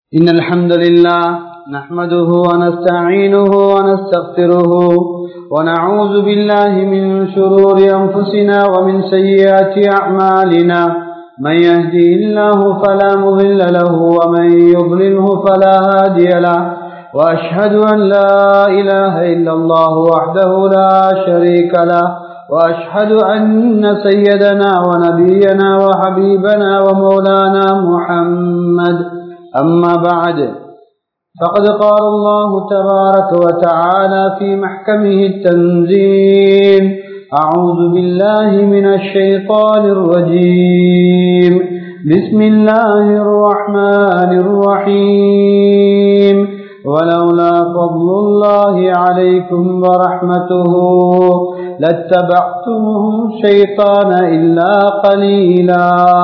إن الحمد لله نحمده ونستعينه ونستغفره ونعوذ بالله من شرور أنفسنا ومن سيئات أعمالنا من يهدي الله فلا مضل له ومن يضلله فلا هادي له وأشهد أن لا إله إلا الله وحده لا شريك له وأشهد أن سيدنا ونبينا وحبيبنا ومولانا محمد أما بعد فقد قال الله تبارك وتعالى في محكمه التنزيل أعوذ بالله من الشيطان الرجيم بسم الله الرحمن الرحيم ولولا فضل الله عليكم ورحمته لاتبعتمه الشيطان إلا قليلا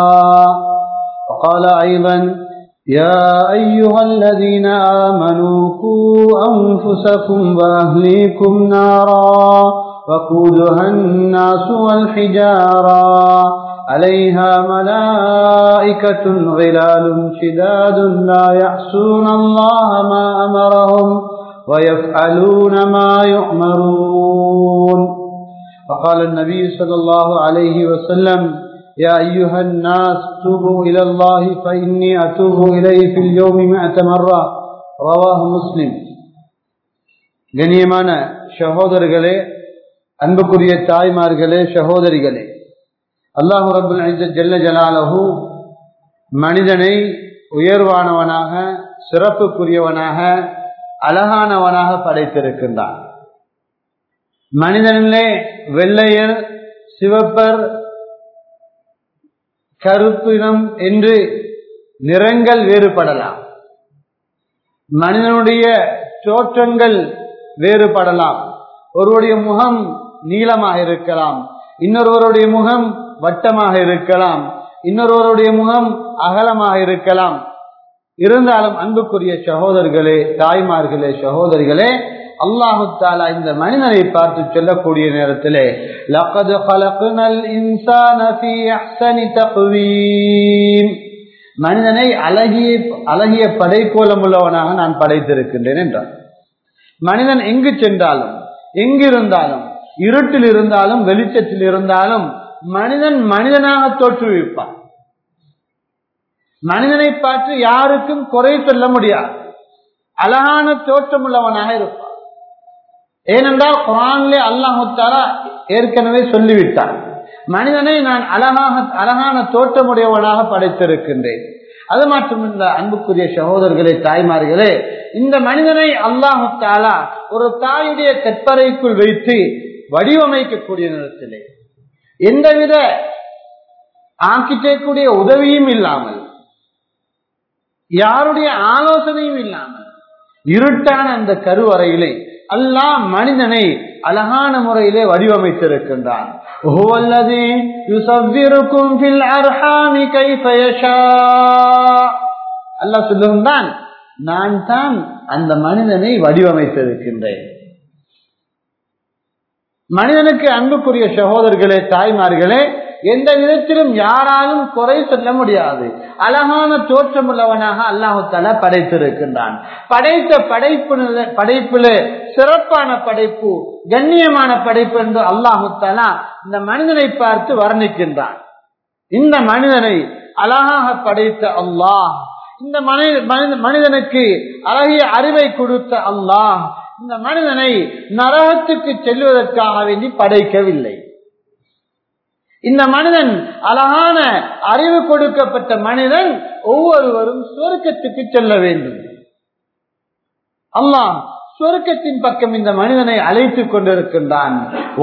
وقال أيضا يا أيها الذين آمنوا قوا أنفسكم وأهليكم نارا وقودها الناس والحجارا عليها ملائكة غلال شداد لا يحسون الله ما أمرهم ويفعلون ما يؤمرون فقال النبي صلى الله عليه وسلم يا أيها الناس توبوا إلى الله فإني أتوب إليه في اليوم مئة مرة رواه مسلم கண்ணியமான சகோதரர்களே அன்புக்குரிய தாய்மார்களே சகோதரிகளே அல்லாஹு ரபுல் ஜல்ல ஜலாலஹு மனிதனை உயர்வானவனாக சிறப்புக்குரியவனாக அழகானவனாக படைத்திருக்கின்றான் மனிதனிலே வெள்ளையர் சிவப்பர் கருப்பினம் என்று நிறங்கள் வேறுபடலாம் மனிதனுடைய தோற்றங்கள் வேறுபடலாம் ஒருவருடைய முகம் நீளமாக இருக்கலாம் இன்னொருவருடைய முகம் வட்டமாக இருக்கலாம் இன்னொருவருடைய முகம் அகலமாக இருக்கலாம் இருந்தாலும் அன்புக்குரிய சகோதரர்களே தாய்மார்களே சகோதரிகளே அல்லாஹு தாலா இந்த மனிதனை பார்த்து சொல்லக்கூடிய நேரத்திலே லகது கலக்குனல் இன்சான மனிதனை அழகிய அழகிய படைக்கோலம் உள்ளவனாக நான் படைத்திருக்கின்றேன் என்றார் மனிதன் எங்கு சென்றாலும் எங்கிருந்தாலும் இருட்டில் இருந்தாலும் வெளிச்சத்தில் இருந்தாலும் மனிதன் மனிதனாக தோற்றுவிப்பான் மனிதனை பார்த்து யாருக்கும் குறை சொல்ல முடியாது அழகான தோற்றம் உள்ளவனாக இருப்பான் ஏனென்றால் குரான்லே அல்லாஹாலா ஏற்கனவே சொல்லிவிட்டான் மனிதனை நான் அழகாக அழகான தோற்றமுடையவனாக படைத்திருக்கின்றேன் அது மட்டுமில்ல அன்புக்குரிய சகோதரர்களே தாய்மார்களே இந்த மனிதனை அல்லாஹு தாலா ஒரு தாயுடைய கற்பறைக்குள் வைத்து வடிவமைக்கக்கூடிய நேரத்திலே எந்தவித ஆக்கிட்டேக்கூடிய உதவியும் இல்லாமல் யாருடைய ஆலோசனையும் இல்லாமல் இருட்டான அந்த கருவறையிலே அல்லாஹ் மனிதனை அழகான முறையிலே வடிவமைத்திருக்கின்றான் அல்லாஹ் சொல்லுகின்றான் நான் தான் அந்த மனிதனை வடிவமைத்திருக்கின்றேன் மனிதனுக்கு அன்புக்குரிய சகோதரர்களே தாய்மார்களே எந்த விதத்திலும் யாராலும் குறை சொல்ல முடியாது அழகான தோற்றம் உள்ளவனாக அல்லாஹு தலா படைத்திருக்கின்றான் படைத்த படைப்பு படைப்புல சிறப்பான படைப்பு கண்ணியமான படைப்பு என்று அல்லாஹு தலா இந்த மனிதனை பார்த்து வர்ணிக்கின்றான் இந்த மனிதனை அழகாக படைத்த அல்லாஹ் இந்த மனிதனுக்கு அழகிய அறிவை கொடுத்த அல்லாஹ் இந்த மனிதனை நரகத்துக்கு செல்வதற்காக வேண்டி படைக்கவில்லை இந்த மனிதன் அழகான அறிவு கொடுக்கப்பட்ட மனிதன் ஒவ்வொருவரும் சுவர்க்கத்துக்கு செல்ல வேண்டும் அல்லாஹ் சுவர்க்கத்தின் பக்கம் இந்த மனிதனை அழைத்துக் கொண்டிருக்கின்றான்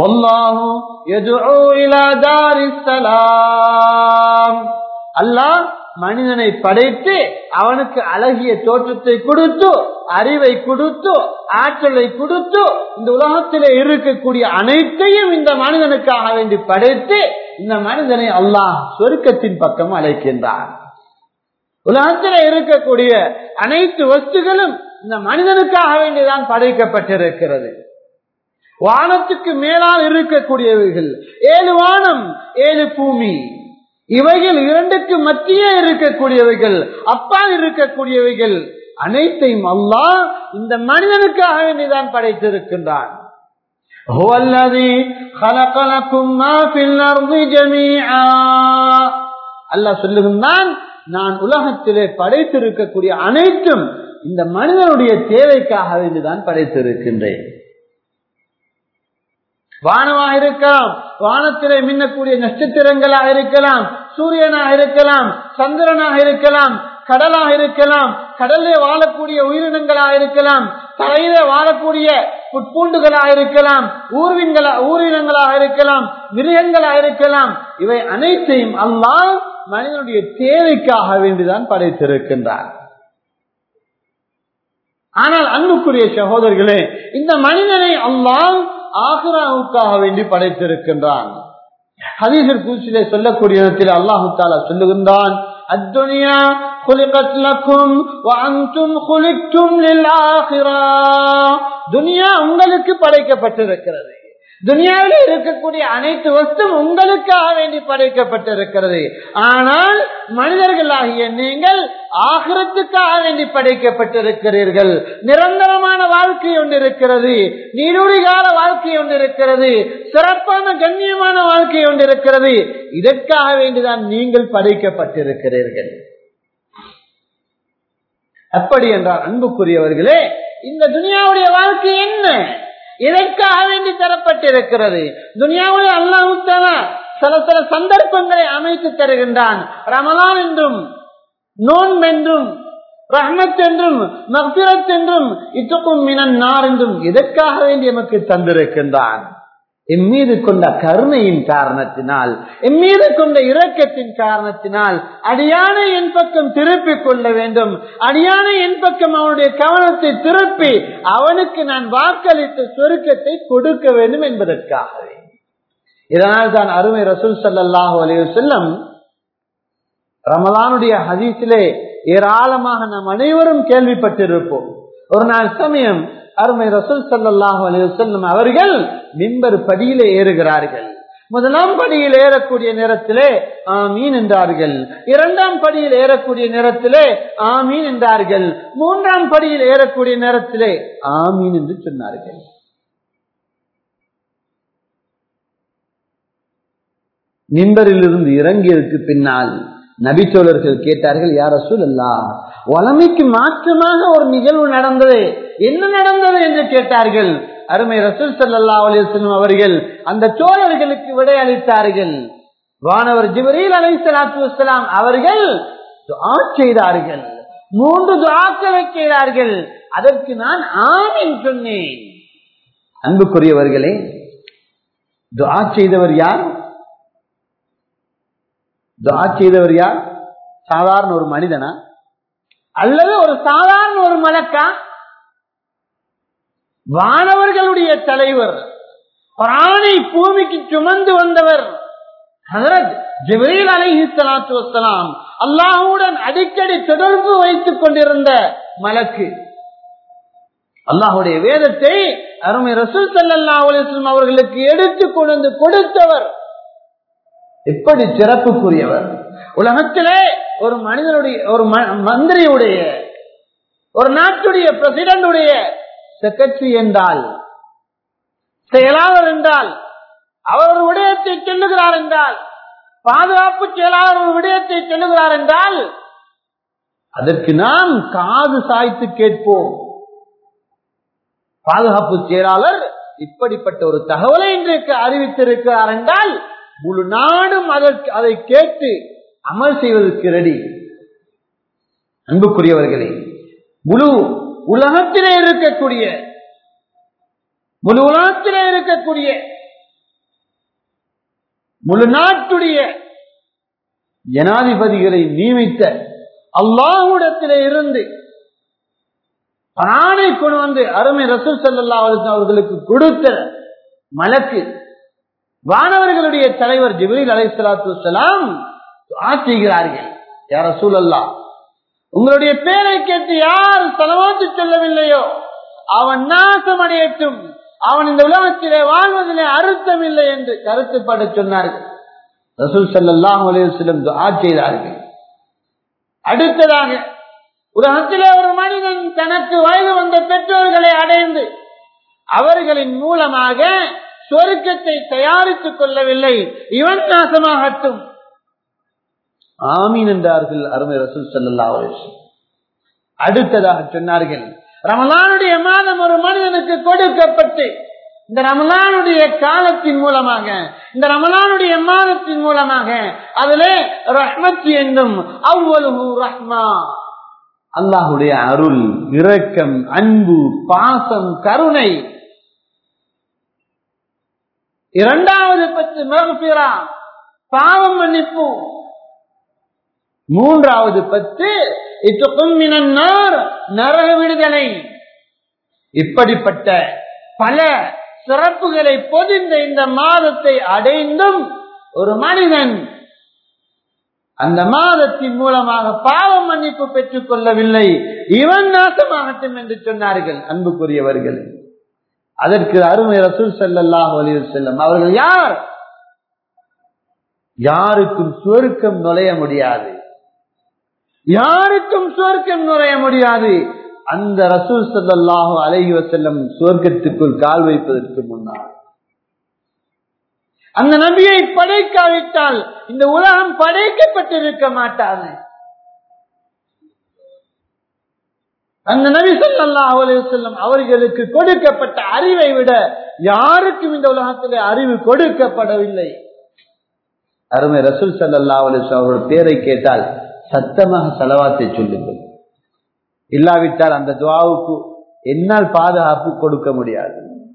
அல்லாஹ் மனிதனை படைத்து அவனுக்கு அழகிய தோற்றத்தை கொடுத்து அறிவை கொடுத்து ஆற்றலை கொடுத்து இந்த உலகத்திலே இருக்கக்கூடிய அனைத்தையும் இந்த மனிதனுக்காக வேண்டி படைத்து இந்த மனிதனை அல்லாஹ் சொருக்கத்தின் பக்கம் அழைக்கின்றான் உலகத்தில் இருக்கக்கூடிய அனைத்து வஸ்துகளும் இந்த மனிதனுக்காக வேண்டிதான் படைக்கப்பட்டிருக்கிறது வானத்துக்கு மேலால் இருக்கக்கூடியவைகள் ஏழு வானம் ஏழு பூமி இவைகள் இரண்டுக்கு மத்தியே இருக்கக்கூடியவைகள் அப்பா இருக்கக்கூடியவைகள் அனைத்தையும் அல்லாஹ் இந்த மனிதனுக்காக வேண்டிதான் படைத்திருக்கின்றான் هو الذي خلق لكم ما في الأرض جميعا அல்லாஹ் சொல்லுகின்றான் நான் உலகத்திலே படைத்திருக்கக்கூடிய அனைத்தும் இந்த மனிதனுடைய தேவைக்காக வேண்டிதான் படைத்திருக்கின்றேன் வானமாக இருக்கலாம் வானத்திலே மின்னக்கூடிய நட்சத்திரங்களாக இருக்கலாம் சூரியனாக இருக்கலாம் சந்திரனாக இருக்கலாம் கடலாக இருக்கலாம் கடலிலே வாழக்கூடிய உயிரினங்களாக இருக்கலாம் தரையில வாழக்கூடிய புட்பூண்டுகளாக இருக்கலாம் ஊர்வின்களா ஊரினங்களாக இருக்கலாம் மிருகங்களாக இருக்கலாம் இவை அனைத்தையும் அல்லாஹ் மனிதனுடைய தேவைக்காக வேண்டிதான் படைத்திருக்கின்றார் ஆனால் அன்புக்குரிய சகோதரர்களே இந்த மனிதனை அல்லாஹ் ஆக்ராவுக்காக வேண்டி படைத்திருக்கின்றான் ஹதீசர் கூச்சிலே சொல்லக்கூடிய இடத்தில் அல்லாஹு தாலா சொல்லுகின்றான் அத்துனியா خلقت لكم وانتم خلقتم للاخره துனியா உங்களுக்கு படைக்கப்பட்டிருக்கிறது துனியாவில் இருக்கக்கூடிய அனைத்து வஸ்தும் உங்களுக்காக வேண்டி படைக்கப்பட்டிருக்கிறது ஆனால் மனிதர்களாகிய நீங்கள் ஆகிரத்துக்காக வேண்டி படைக்கப்பட்டிருக்கிறீர்கள் நிரந்தரமான வாழ்க்கை ஒன்று இருக்கிறது நீரூழிகால வாழ்க்கை ஒன்று இருக்கிறது சிறப்பான கண்ணியமான வாழ்க்கை ஒன்று இருக்கிறது இதற்காக வேண்டிதான் நீங்கள் படைக்கப்பட்டிருக்கிறீர்கள் அப்படி என்றால் அன்புக்குரியவர்களே இந்த துனியாவுடைய வாழ்க்கை என்ன இதற்காக வேண்டி தரப்பட்டிருக்கிறது துனியாவுடைய அல்லாஹுத்தானா சில சில சந்தர்ப்பங்களை அமைத்து தருகின்றான் ரமலான் என்றும் நோன்பு என்றும் ரஹ்மத் என்றும் மக்பிரத் என்றும் இத்துக்கும் மினன் நார் என்றும் இதற்காக வேண்டி நமக்கு தந்திருக்கின்றான் என் மீது கொண்ட கருணையின் காரணத்தினால் என் மீது கொண்ட இரக்கத்தின் காரணத்தினால் அடியானை என் பக்கம் திருப்பிக் கொள்ள வேண்டும் அடியானை என் பக்கம் அவனுடைய கவனத்தை திருப்பி அவனுக்கு நான் வாக்களித்த சுருக்கத்தை கொடுக்க வேண்டும் என்பதற்காகவே இதனால் தான் அருமை ரசூல் சல்லாஹூ அலைய செல்லம் ரமலானுடைய ஹதீஸிலே ஏராளமாக நாம் அனைவரும் கேள்விப்பட்டிருப்போம் ஒரு நாள் சமயம் அருமை ரசூல் சல்லாஹூ அலைய செல்லம் அவர்கள் மின்பர் படியிலே ஏறுகிறார்கள் முதலாம் படியில் ஏறக்கூடிய நேரத்திலே ஆமீன் என்றார்கள் இரண்டாம் படியில் ஏறக்கூடிய நேரத்திலே ஆமீன் என்றார்கள் மூன்றாம் படியில் ஏறக்கூடிய நேரத்திலே ஆமீன் என்று சொன்னார்கள் மின்பரில் இருந்து இறங்கியதற்கு பின்னால் நபிச்சோழர்கள் கேட்டார்கள் யார சூழல்லா வளமைக்கு மாற்றமாக ஒரு நிகழ்வு நடந்தது என்ன நடந்தது என்று கேட்டார்கள் அருமை ரசூல் சல்லா அலிஸ்லம் அவர்கள் அந்த சோழர்களுக்கு விடை அளித்தார்கள் வானவர் ஜிபரீல் அலை சலாத்து வலாம் அவர்கள் துஆ செய்தார்கள் மூன்று துவாக்களை செய்தார்கள் அதற்கு நான் ஆமீன் சொன்னேன் அன்புக்குரியவர்களே துஆ செய்தவர் யார் துஆ செய்தவர் யார் சாதாரண ஒரு மனிதனா அல்லது ஒரு சாதாரண ஒரு மலக்கா வானவர்களுடைய தலைவர் பிராணை பூமிக்கு சுமந்து வந்தவர் ஹசரத் ஜிப்ரீல் அலைஹி ஸலாத்து வஸ்ஸலாம் அல்லாஹ்வுடன் அடிக்கடி தொடர்பு வைத்துக் கொண்டிருந்த மலக்கு அல்லாஹுடைய வேதத்தை அருமை ரசூல் ஸல்லல்லாஹு அலைஹி வஸல்லம் அவர்களுக்கு எடுத்து கொண்டு கொடுத்தவர் எப்படி சிறப்புக்குரியவர் உலகத்திலே ஒரு மனிதனுடைய ஒரு மந்திரியுடைய ஒரு நாட்டுடைய பிரசிடண்டுடைய செக்ரட்டரி என்றால் செயலாளர் என்றால் அவர் ஒரு விடயத்தை சொல்லுகிறார் என்றால் பாதுகாப்பு செயலாளர் ஒரு விடயத்தை சொல்லுகிறார் என்றால் அதற்கு நாம் காது சாய்த்து கேட்போம் பாதுகாப்பு செயலாளர் இப்படிப்பட்ட ஒரு தகவலை இன்றைக்கு அறிவித்திருக்கிறார் என்றால் முழு நாடும் அதற்கு அதை கேட்டு அமல் செய்வதற்கு ரெடி அன்புக்குரியவர்களே முழு உலகத்திலே இருக்கக்கூடிய முழு உலகத்திலே இருக்கக்கூடிய முழு நாட்டுடைய ஜனாதிபதிகளை நியமித்த அல்லாஹுடத்திலே இருந்து பிராணை கொண்டு வந்து அருமை ரசூல் சல்லா அவர்களுக்கு கொடுத்த மலக்கு வானவர்களுடைய தலைவர் ஜிபிரில் அலை சலாத்து வலாம் செய்கிறார்கள் யார் ரசூல் அல்லா உங்களுடைய பேரை கேட்டு யார் செலவாத்து சொல்லவில்லையோ அவன் நாசமடையட்டும் அவன் இந்த உலகத்திலே வாழ்வதிலே அர்த்தம் இல்லை என்று கருத்துப்பட சொன்னார்கள் ரசூல் சல்லாஹ் அலையம் துஆ செய்தார்கள் அடுத்ததாக உலகத்திலே ஒரு மனிதன் தனக்கு வயது வந்த பெற்றோர்களை அடைந்து அவர்களின் மூலமாக சொருக்கத்தை தயாரித்துக் கொள்ளவில்லை இவன் நாசமாகட்டும் ஆமீன் என்றார்கள் அருமை ரசூல் சல்லா அடுத்ததாக சொன்னார்கள் ரமலானுடைய மாதம் ஒரு மனிதனுக்கு கொடுக்கப்பட்டு இந்த ரமலானுடைய காலத்தின் மூலமாக இந்த ரமலானுடைய மாதத்தின் மூலமாக அதிலே ரஹ்மத் என்னும் அவ்வளவு ரஹ்மா அல்லாஹுடைய அருள் இரக்கம் அன்பு பாசம் கருணை இரண்டாவது பத்து மகபிரா பாவம் மன்னிப்பு மூன்றாவது பத்து நரக விடுதலை இப்படிப்பட்ட பல சிறப்புகளை பொதிந்த இந்த மாதத்தை அடைந்தும் ஒரு மனிதன் அந்த மாதத்தின் மூலமாக பாவ மன்னிப்பு பெற்றுக் கொள்ளவில்லை இவன் நாசமாகட்டும் என்று சொன்னார்கள் அன்புக்குரியவர்கள் அதற்கு அருமை ரசூல் செல்லல்லாஹ் செல்லும் அவர்கள் யார் யாருக்கும் சுவர்க்கம் நுழைய முடியாது யாருக்கும் சுவர்க்கம் நுழைய முடியாது அந்த ரசூல் சல்லாஹு அலஹி வசல்லம் சுவர்க்கத்துக்குள் கால் வைப்பதற்கு முன்னால் அந்த நபியை படைக்காவிட்டால் இந்த உலகம் படைக்கப்பட்டிருக்க மாட்டாது அந்த நபி சொல்லா செல்லம் அவர்களுக்கு கொடுக்கப்பட்ட அறிவை விட யாருக்கும் இந்த உலகத்திலே அறிவு கொடுக்கப்படவில்லை அருமை ரசூல் சல்லா அலிஸ் அவரோட பேரை கேட்டால் சத்தமாக செலவாத்தை சொல்லுங்கள் இல்லாவிட்டால் அந்த துவாவுக்கு என்னால் பாதுகாப்பு கொடுக்க முடியாது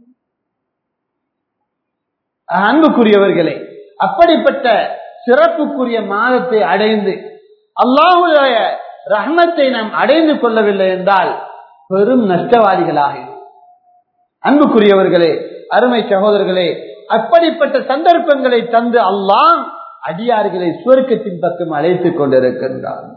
அன்புக்குரியவர்களே அப்படிப்பட்ட சிறப்புக்குரிய மாதத்தை அடைந்து அல்லாஹுடைய ரஹ்மத்தை நாம் அடைந்து கொள்ளவில்லை என்றால் பெரும் நஷ்டவாதிகளாக அன்புக்குரியவர்களே அருமை சகோதரர்களே அப்படிப்பட்ட சந்தர்ப்பங்களை தந்து அல்லாஹ் அடியார்களை சுவர்க்கத்தின் பக்கம் அழைத்துக் கொண்டிருக்கின்றான்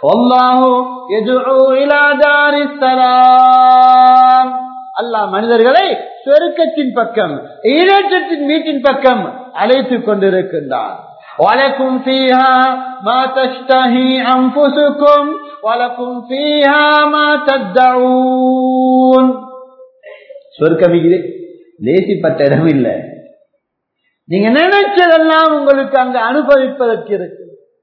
அல்லாஹ் மனிதர்களை சொருக்கத்தின் பக்கம் ஈரேற்றத்தின் வீட்டின் பக்கம் அழைத்துக் கொண்டிருக்கின்றான் ولكم فيها ما تشتهي أنفسكم ولكم فيها ما تدعون சொர்க்கம் லேசிப்பட்ட இடம் இல்லை நீங்க நினைச்சதெல்லாம் உங்களுக்கு அங்க அனுபவிப்பதற்கு இருக்கு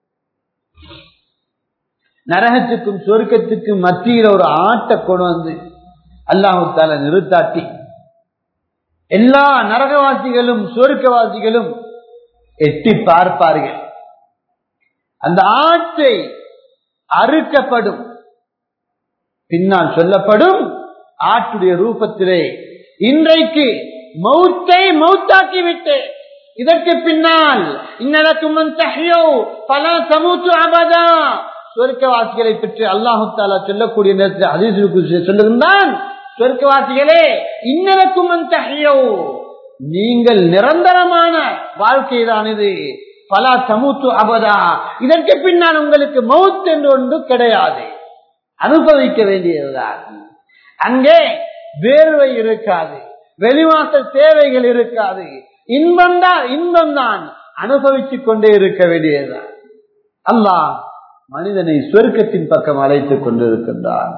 நரகத்துக்கும் சொர்க்கத்துக்கும் மத்தியில் ஒரு ஆட்டை கொண்டு வந்து அல்லாஹால நிறுத்தாட்டி எல்லா நரகவாசிகளும் சொர்க்கவாசிகளும் எட்டி பார்ப்பார்கள் அந்த ஆட்டை அறுக்கப்படும் பின்னால் சொல்லப்படும் ஆட்டுடைய ரூபத்திலே இன்றைக்கு மௌத்தை மௌத்தாக்கி விட்டேன் இதற்கு பின்னால் இன்னடக்கும் பல சமூத்து அபதா சொர்க்கவாசிகளை பற்றி அல்லாஹு தாலா சொல்லக்கூடிய நேரத்தில் அதிர்ச்சி சொல்லுகின்றான் சொர்க்கவாசிகளே இன்னடக்கும் நீங்கள் நிரந்தரமான வாழ்க்கை தான் இது பல சமூத்து அபதா இதற்கு பின்னால் உங்களுக்கு மவுத் என்று ஒன்று கிடையாது அனுபவிக்க வேண்டியதுதான் அங்கே வேர்வை இருக்காது வெளிவாச தேவைகள் இருக்காது இன்பம் தான் இன்பம் தான் அனுபவித்துக் கொண்டே இருக்க வேண்டியதுதான் அல்லாஹ் மனிதனை சொர்க்கத்தின் பக்கம் அழைத்துக் கொண்டிருக்கின்றான்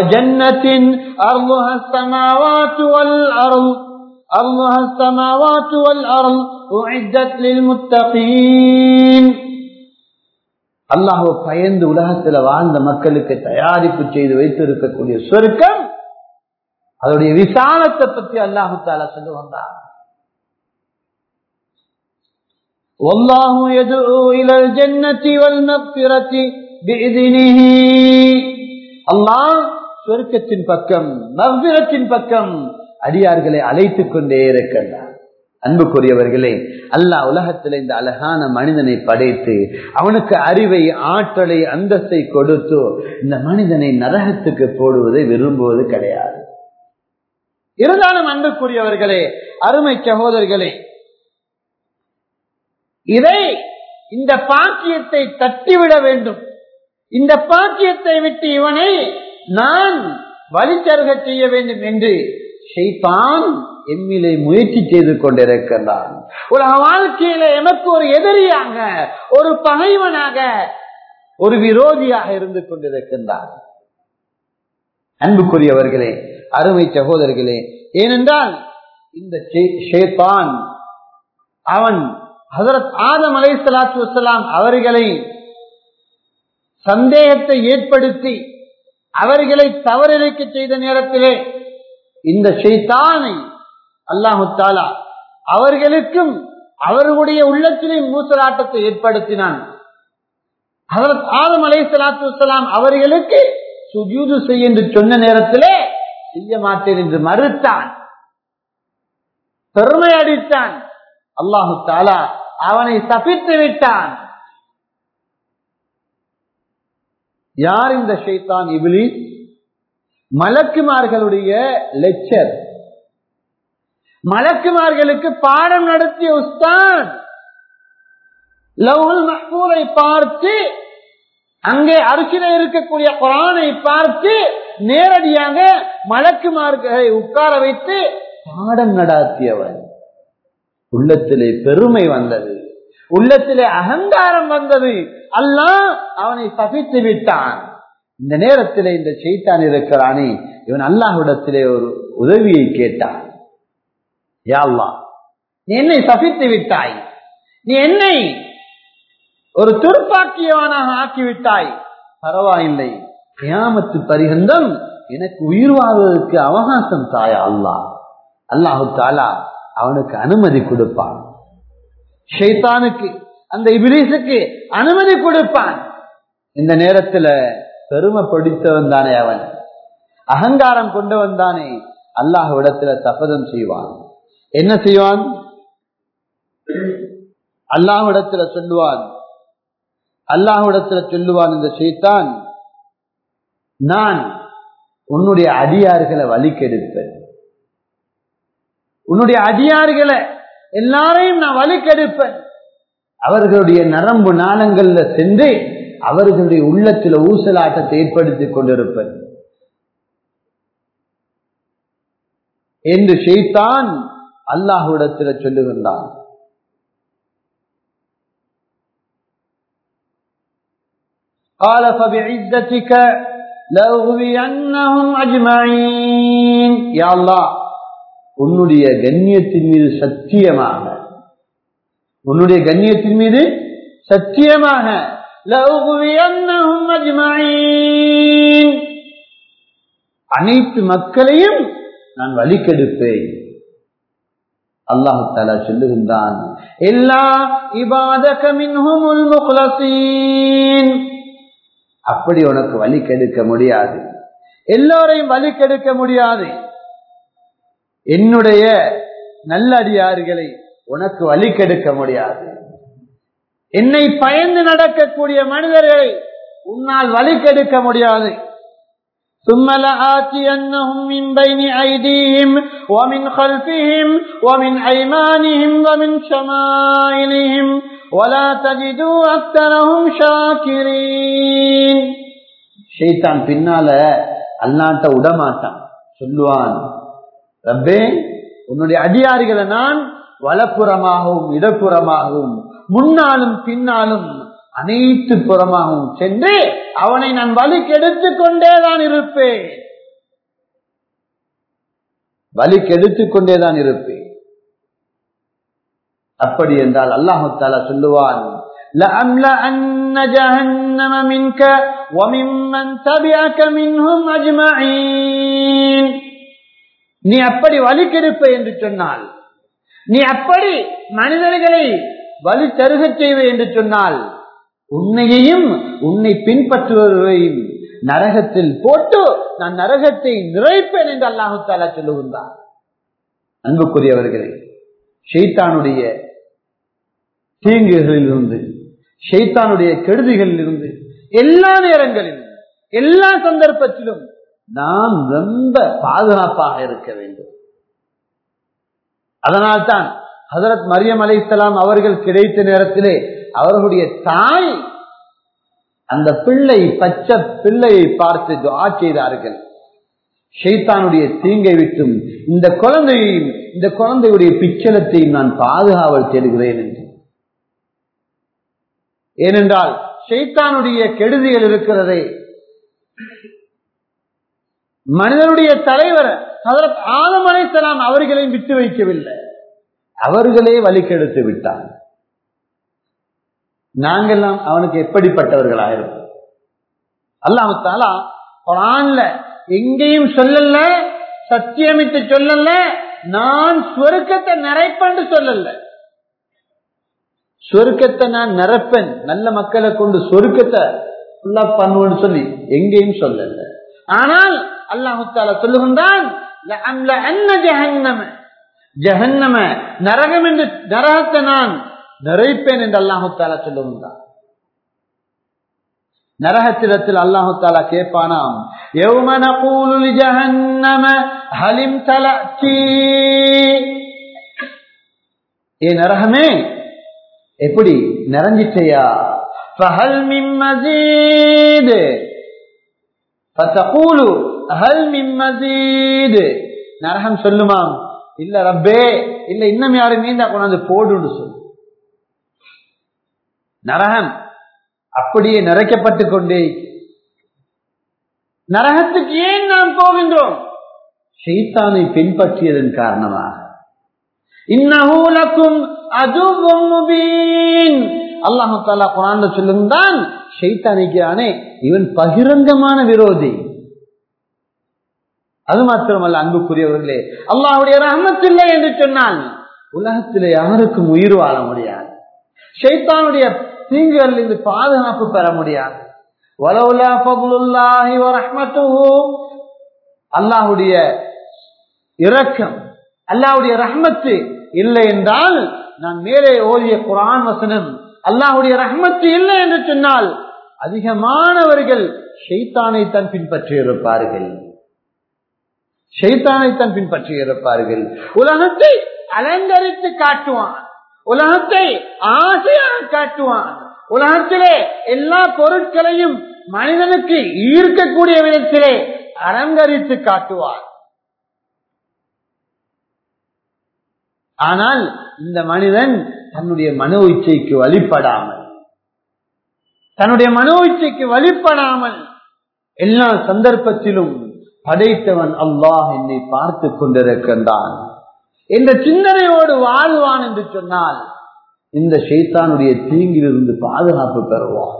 الله السماوات والأرض أعدت للمتقين அல்லாஹோ பயந்து உலகத்துல வாழ்ந்த மக்களுக்கு தயாரிப்பு செய்து வைத்திருக்கக்கூடிய சொர்க்கம் அதோடைய விசாலத்தை பற்றி அல்லாஹு தாலா சொல்லி வந்தார் والله يدعو إلى الجنة والمغفرة بإذنه الله சொர்க்கத்தின் பக்கம் மகபிரத்தின் பக்கம் அடியார்களை அழைத்துக் கொண்டே இருக்கின்றார் அன்புக்குரியவர்களே அல்லாஹ் உலகத்தில் இந்த அழகான மனிதனை படைத்து அவனுக்கு அறிவை ஆற்றலை அந்தஸ்தை கொடுத்து இந்த மனிதனை நரகத்துக்கு போடுவதை விரும்புவது கிடையாது இருந்தாலும் அன்புக்குரியவர்களே அருமை சகோதரர்களே இதை இந்த பாக்கியத்தை தட்டிவிட வேண்டும் இந்த பாக்கியத்தை விட்டு இவனை நான் வழிச்சருக செய்ய வேண்டும் என்று ஷெய்பான் எம்மிலே முயற்சி செய்து கொண்டிருக்கின்றான் உலக வாழ்க்கையில எமக்கு ஒரு எதிரியாக ஒரு பகைவனாக ஒரு விரோதியாக இருந்து கொண்டிருக்கின்றான் அன்புக்குரியவர்களே அருமை சகோதரர்களே ஏனென்றால் இந்த ஷேத்தான் அவன் ஹசரத் ஆதம் அலை சலாத்து வசலாம் அவர்களை சந்தேகத்தை ஏற்படுத்தி அவர்களை தவறிழைக்க செய்த நேரத்திலே இந்த ஷைத்தானை அல்லாஹு தாலா அவர்களுக்கும் அவர்களுடைய உள்ளத்திலே மூசலாட்டத்தை ஏற்படுத்தினான் ஹசரத் ஆதம் அலை சலாத்து வசலாம் அவர்களுக்கு சுஜூது செய்ய என்று சொன்ன நேரத்திலே செய்ய மாட்டேன் என்று மறுத்தான் பெருமை அடித்தான் அல்லாஹு தாலா அவனை தப்பித்து விட்டான் யார் இந்த ஷைத்தான் இபிலி மலக்குமார்களுடைய லெக்சர் மலக்குமார்களுக்கு பாடம் நடத்திய உஸ்தான் லவுல் மஹூரை பார்த்து அங்கே அரிசில இருக்கக்கூடிய குரானை பார்த்து நேரடியாக மலக்குமார்களை உட்கார வைத்து பாடம் நடாத்தியவன் உள்ளத்திலே பெருமை வந்தது உள்ளத்திலே அகங்காரம் வந்தது அல்லாஹ் அவனை சபித்து விட்டான் இந்த நேரத்திலே இந்த செய்தான் இருக்கிறானே இவன் அல்லாஹ்விடத்திலே ஒரு உதவியை கேட்டான் யாழ்லா நீ என்னை சபித்து விட்டாய் நீ என்னை ஒரு துர்ப்பாக்கியவனாக ஆக்கிவிட்டாய் பரவாயில்லை கியாமத்து பரிகந்தம் எனக்கு உயிர் வாழ்வதற்கு அவகாசம் தாயா அல்லாஹ் அல்லாஹு தாலா அவனுக்கு அனுமதி கொடுப்பான் ஷைத்தானுக்கு அந்த இபிலிசுக்கு அனுமதி கொடுப்பான் இந்த நேரத்துல பெருமை பிடித்தவன் தானே அவன் அகங்காரம் கொண்டவன் தானே அல்லாஹ் இடத்துல சபதம் செய்வான் என்ன செய்வான் அல்லாஹ்விடத்துல சொல்லுவான் அல்லாஹ்விடத்துல சொல்லுவான் இந்த ஷைத்தான் நான் உன்னுடைய அடியார்களை வலிக்கெடுப்பேன் உன்னுடைய அடியார்களை எல்லாரையும் நான் வலிக்கெடுப்பேன் அவர்களுடைய நரம்பு நாளங்கள்ல சென்று அவர்களுடைய உள்ளத்தில் ஊசலாட்டத்தை ஏற்படுத்திக் கொண்டிருப்பேன் என்று ஷெய்தான் அல்லாஹுடத்தில் சொல்லுகின்றான் قال فبعزتك لأغوينهم أجمعين يا الله உன்னுடைய கண்ணியத்தின் மீது சத்தியமாக உன்னுடைய கண்ணியத்தின் மீது சத்தியமாக அனைத்து மக்களையும் நான் வழிக்கெடுப்பேன் அல்லாஹு தாலா சொல்லுகின்றான் எல்லா இபாதகமின் அப்படி உனக்கு வழி கெடுக்க முடியாது எல்லோரையும் வழி கெடுக்க முடியாது என்னுடைய நல்லடியார்களை உனக்கு வழி கெடுக்க முடியாது என்னை பயந்து நடக்கக்கூடிய மனிதர்களை உன்னால் வழி கெடுக்க முடியாது ثم لآتينهم من بين أيديهم ومن خلفهم ومن أيمانهم ومن شمائلهم ولا تجدوا أكثرهم شاكرين ஷைத்தான் பின்னால அல்லாட்ட விடமாட்டான் சொல்லுவான் ரப்பே உன்னுடைய அதிகாரிகளை நான் வலப்புறமாகவும் இடப்புறமாகவும் முன்னாலும் பின்னாலும் அனைத்து புறமாகவும் சென்று அவனை நான் வலி கெடுத்துக் கொண்டேதான் இருப்பேன் வலி கெடுத்துக் கொண்டேதான் இருப்பேன் அப்படி என்றால் அல்லாஹு தாலா சொல்லுவான் لأملأن جهنم منك وممن تبعك منهم أجمعين நீ அப்படி வலி கெடுப்ப என்று சொன்னால் நீ அப்படி மனிதர்களை வலி தருகச் செய்வ என்று சொன்னால் உன்னையையும் உன்னை பின்பற்றுவதையும் நரகத்தில் போட்டு நான் நரகத்தை நிறைப்பேன் என்று அல்லாஹு தாலா சொல்லுகின்றார் அன்புக்குரியவர்களே ஷெய்தானுடைய தீங்குகளில் இருந்து ஷெய்தானுடைய கெடுதிகளில் இருந்து எல்லா நேரங்களிலும் எல்லா சந்தர்ப்பத்திலும் நாம் ரொம்ப பாதுகாப்பாக இருக்க வேண்டும் அதனால்தான் ஹசரத் மரியம் அலை அவர்கள் கிடைத்த நேரத்திலே அவர்களுடைய தாய் அந்த பிள்ளை பச்சை பிள்ளையை பார்த்து துவா செய்தார்கள் ஷைத்தானுடைய தீங்கை விட்டும் இந்த குழந்தையையும் இந்த குழந்தையுடைய பிச்சலத்தையும் நான் பாதுகாவல் தேடுகிறேன் என்று ஏனென்றால் ஷைத்தானுடைய கெடுதிகள் இருக்கிறதே மனிதனுடைய தலைவர் ஹதரத் ஆதம் அலைஹிஸ்ஸலாம் அவர்களையும் விட்டு வைக்கவில்லை அவர்களே வழிகெடுத்து விட்டார் நாங்கெல்லாம் அவனுக்கு எப்படிப்பட்டவர்களாயிருப்போம் அல்லாஹு தாலா குரான்ல எங்கேயும் சொல்லல சத்தியமிட்டு சொல்லல நான் சொருக்கத்தை நிறைப்பேன்னு சொல்லல சொருக்கத்தை நான் நிரப்பேன் நல்ல மக்களை கொண்டு சொருக்கத்தை ஃபுல்லா பண்ணுவேன்னு சொல்லி எங்கேயும் சொல்லல ஆனால் அல்லாஹு தாலா சொல்லுகின்றான் "லஅம்லஅன்ன ஜஹன்னம ஜஹன்னம நரகம் என்று நரகத்தை நான் நிறைப்பேன் என்று அல்லாஹு தாலா சொல்லுகின்றான் நரகத்திடத்தில் அல்லாஹு தாலா கேட்பானாம் يَوْمَ نَقُولُ لِجَهَنَّمَ هَلِ امْتَلَأْتِ ஏ நரகமே எப்படி நிறைஞ்சிட்டையா فَهَلْ مِن مَّزِيدٍ فَتَقُولُ هَلْ مِن مَّزِيدٍ நரகம் சொல்லுமாம் இல்ல ரப்பே இல்ல இன்னும் யாரும் மீந்தா கொண்டாந்து போடுன்னு சொல்லு நரகம் அப்படியே நிறைக்கப்பட்டு கொண்டே நரகத்துக்கு ஏன் நாம் போகின்றோம் ஷைத்தானை பின்பற்றியதன் காரணமாக இன்னூலக்கும் அதுவும் முபீன் அல்லாஹு தாலா குரான் சொல்லுந்தான் ஷைத்தானிக்கானே இவன் பகிரங்கமான விரோதி அது மாத்திரமல்ல அன்புக்குரியவர்களே அல்லாஹுடைய ரஹமத்தில்லை என்று சொன்னால் உலகத்திலே யாருக்கும் உயிர் வாழ முடியாது ஷைத்தானுடைய தீங்குகள் இருந்து பாதுகாப்பு பெற முடியாது வலவுலா ஃபதுலுல்லாஹி வ ரஹ்மத்துஹு அல்லாஹ்வுடைய இரக்கம் அல்லாஹ்வுடைய ரஹ்மத்து இல்லை என்றால் நான் மேலே ஓதிய குர்ஆன் வசனம் அல்லாஹ்வுடைய ரஹ்மத்து இல்லை என்று சொன்னால் அதிகமானவர்கள் ஷைத்தானை தான் பின்பற்றி இருப்பார்கள் ஷைத்தானை தான் பின்பற்றி இருப்பார்கள் உலகத்தை அலங்கரித்து காட்டுவான் உலகத்தை ஆசையாக காட்டுவான் உலகத்திலே எல்லா பொருட்களையும் மனிதனுக்கு ஈர்க்கக்கூடிய விதத்திலே அலங்கரித்து காட்டுவார் ஆனால் இந்த மனிதன் தன்னுடைய மனோ இச்சைக்கு வழிபடாமல் தன்னுடைய மனோ இச்சைக்கு வழிபடாமல் எல்லா சந்தர்ப்பத்திலும் படைத்தவன் அல்லாஹ் என்னை பார்த்து கொண்டிருக்கின்றான் என்ற சிந்தனையோடு வாழ்வான் என்று சொன்னால் இந்த ஷைத்தானுடைய தீங்கிலிருந்து பாதுகாப்பு பெறுவான்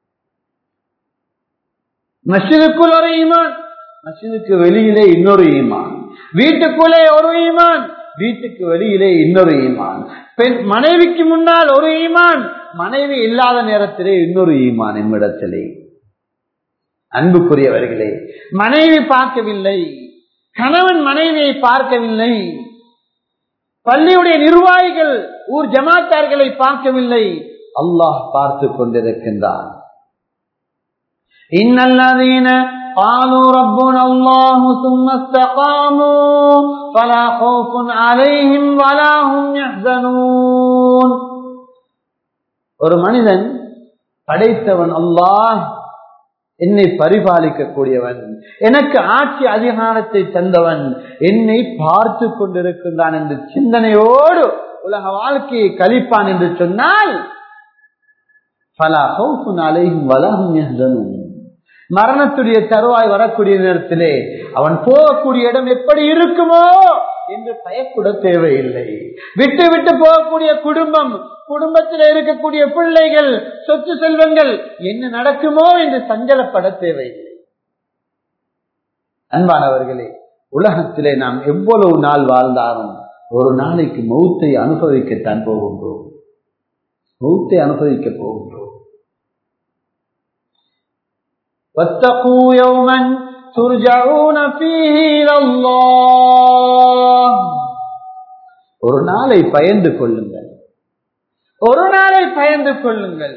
மசிதுக்குள் ஒரு ஈமான் மசிதுக்கு வெளியிலே இன்னொரு ஈமான் வீட்டுக்குள்ளே ஒரு ஈமான் வீட்டுக்கு வெளியிலே இன்னொரு ஈமான் பெண் மனைவிக்கு முன்னால் ஒரு ஈமான் மனைவி இல்லாத நேரத்திலே இன்னொரு ஈமான் நம்மிடத்திலே அன்புக்குரியவர்களே மனைவி பார்க்கவில்லை கணவன் மனைவியை பார்க்கவில்லை பள்ளியுடைய நிர்வாகிகள் ஊர் ஜமாத்தார்களை பார்க்கவில்லை அல்லாஹ் பார்த்து கொண்டிருக்கின்றான் இன்னல்லதீன قالوا ربنا الله ثم استقاموا فلا خوف عليهم ولا هم يحزنون ஒரு மனிதன் படைத்தவன் அல்லாஹ் என்னை பரிபாலிக்க கூடியவன் எனக்கு ஆட்சி அதிகாரத்தை தந்தவன் என்னை பார்த்து கொண்டிருக்கின்றான் என்று சிந்தனையோடு உலக வாழ்க்கையை கழிப்பான் என்று சொன்னால் பல அலையும் வலகும் மரணத்துடைய தருவாய் வரக்கூடிய நேரத்திலே அவன் போகக்கூடிய இடம் எப்படி இருக்குமோ என்று பயப்பட தேவையில்லை விட்டு விட்டு போகக்கூடிய குடும்பம் குடும்பத்தில் இருக்கக்கூடிய பிள்ளைகள் சொத்து செல்வங்கள் என்ன நடக்குமோ என்று சஞ்சலப்பட தேவையில்லை அன்பானவர்களே உலகத்திலே நாம் எவ்வளவு நாள் வாழ்ந்தாலும் ஒரு நாளைக்கு மௌத்தை அனுபவிக்கத்தான் போகின்றோம் மௌத்தை அனுபவிக்க போகின்றோம் واتقوا يوما ترجعون فيه الى الله ஒரு நாளை பயந்து கொள்ளுங்கள் ஒரு நாளை பயந்து கொள்ளுங்கள்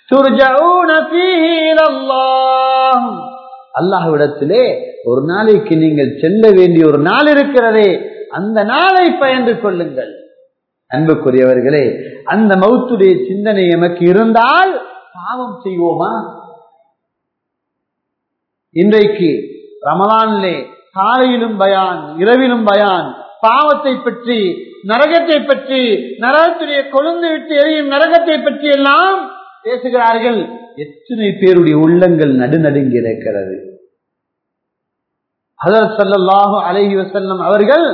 அல்லாஹ்விடத்திலே ஒரு நாளைக்கு நீங்கள் செல்ல வேண்டிய ஒரு நாள் இருக்கிறதே அந்த நாளை பயந்து கொள்ளுங்கள் அன்புக்குரியவர்களே அந்த மௌத்துடைய சிந்தனை எமக்கு இருந்தால் பாவம் செய்வோமா இன்றைக்கு ரமலானிலே காலையிலும் பயான் இரவிலும் பயான் பாவத்தை பற்றி நரகத்தை பற்றி நரகத்துடைய கொழுந்து விட்டு எரியும் நரகத்தை பற்றி எல்லாம் பேசுகிறார்கள் எத்தனை பேருடைய உள்ளங்கள் நடுநடுங்கி இருக்கிறது ஹதரத் ஸல்லல்லாஹு அலைஹி வஸல்லம் அவர்கள்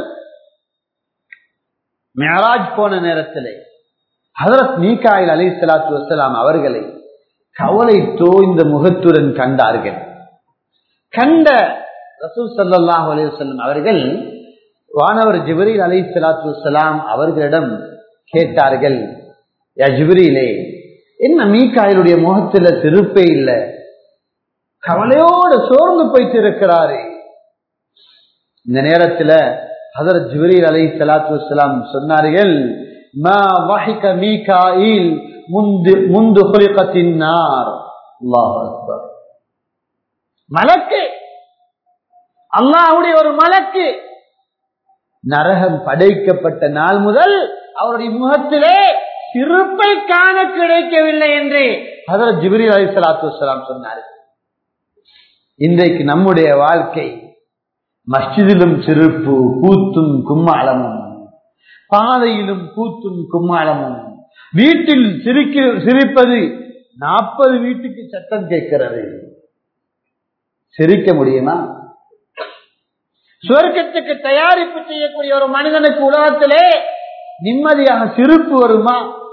மியராஜ் போன நேரத்திலே ஹதரத் மீகாயில் அலை சலாத்து வசலாம் அவர்களை கவலை தோய்ந்த முகத்துடன் கண்டார்கள் கண்ட ரசூல் சல்லாஹூ அலி வல்லம் அவர்கள் வானவர் ஜிபரீல் அலை சலாத்து வலாம் அவர்களிடம் கேட்டார்கள் யா ஜிபரீலே என்ன மீகாயிலுடைய முகத்துல திருப்பே இல்லை கவலையோடு சோர்ந்து போயிட்டு இருக்கிறாரு இந்த நேரத்துல ஹதரத் ஜிபரீல் அலை சலாத்து வலாம் சொன்னார்கள் மா வஹிக மீகாயில் முந்து முந்து குலிகத்தின் நார் அல்லாஹ் அக்பர் மலக்கு அல்லாஹுடைய ஒரு மலக்கு நரகம் படைக்கப்பட்ட நாள் முதல் அவருடைய முகத்திலே சிறுப்பை காண கிடைக்கவில்லை என்று ஹதரத் ஜிபிரி அலி சலாத்து வலாம் சொன்னார் இன்றைக்கு நம்முடைய வாழ்க்கை மஸ்ஜிதிலும் சிறுப்பு கூத்தும் கும்மாளமும் பாதையிலும் கூத்தும் கும்மாளமும் வீட்டில் சிரிக்க சிரிப்பது நாற்பது வீட்டுக்கு சத்தம் கேட்கிறது சிரிக்க முடியுமா சுவர்க்கத்துக்கு தயாரிப்பு செய்யக்கூடிய ஒரு மனிதனுக்கு உலகத்திலே நிம்மதியாக சிரிப்பு வருமா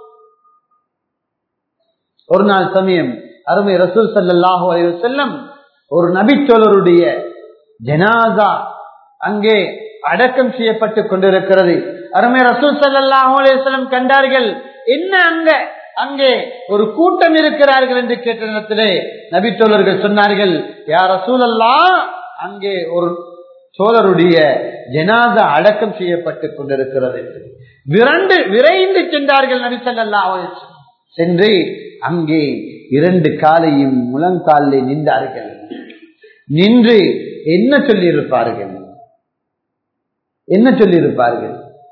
ஒரு நாள் சமயம் அருமை ரசூல் சல்லாஹூ அலைய செல்லம் ஒரு நபிச்சோழருடைய ஜனாதா அங்கே அடக்கம் செய்யப்பட்டு கொண்டிருக்கிறது அருமை ரசூல் சல்லாஹூ அலையம் கண்டார்கள் என்ன அங்க அங்கே ஒரு கூட்டம் இருக்கிறார்கள் என்று கேட்ட நேரத்திலே நபித்தோழர்கள் சொன்னார்கள் யார் ரசூல் அல்லா அங்கே ஒரு சோழருடைய ஜனாதா அடக்கம் செய்யப்பட்டு கொண்டிருக்கிறது விரண்டு விரைந்து சென்றார்கள் நபிசல்லா சென்று அங்கே இரண்டு காலையும் முழங்காலில் நின்றார்கள் நின்று என்ன சொல்லியிருப்பார்கள் என்ன சொல்லியிருப்பார்கள்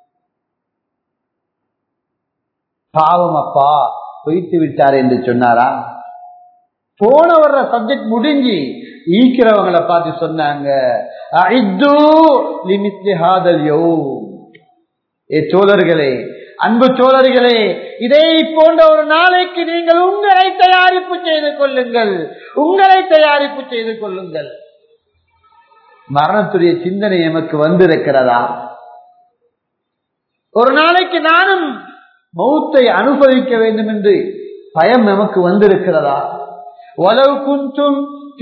பாவம் அப்பா பொய்த்து விட்டார் என்று சொன்னாரா போன வர்ற சப்ஜெக்ட் முடிஞ்சு ஈக்கிறவங்களை பார்த்து சொன்னாங்க ஏ சோழர்களே அன்பு சோழர்களே இதை போன்ற ஒரு நாளைக்கு நீங்கள் உங்களை தயாரிப்பு செய்து கொள்ளுங்கள் உங்களை தயாரிப்பு செய்து கொள்ளுங்கள் மரணத்துடைய சிந்தனை எமக்கு வந்திருக்கிறதா ஒரு நாளைக்கு நானும் மௌத்தை அனுபவிக்க வேண்டும் என்று பயம் நமக்கு வந்திருக்கிறதா ஒலவு குந்தும்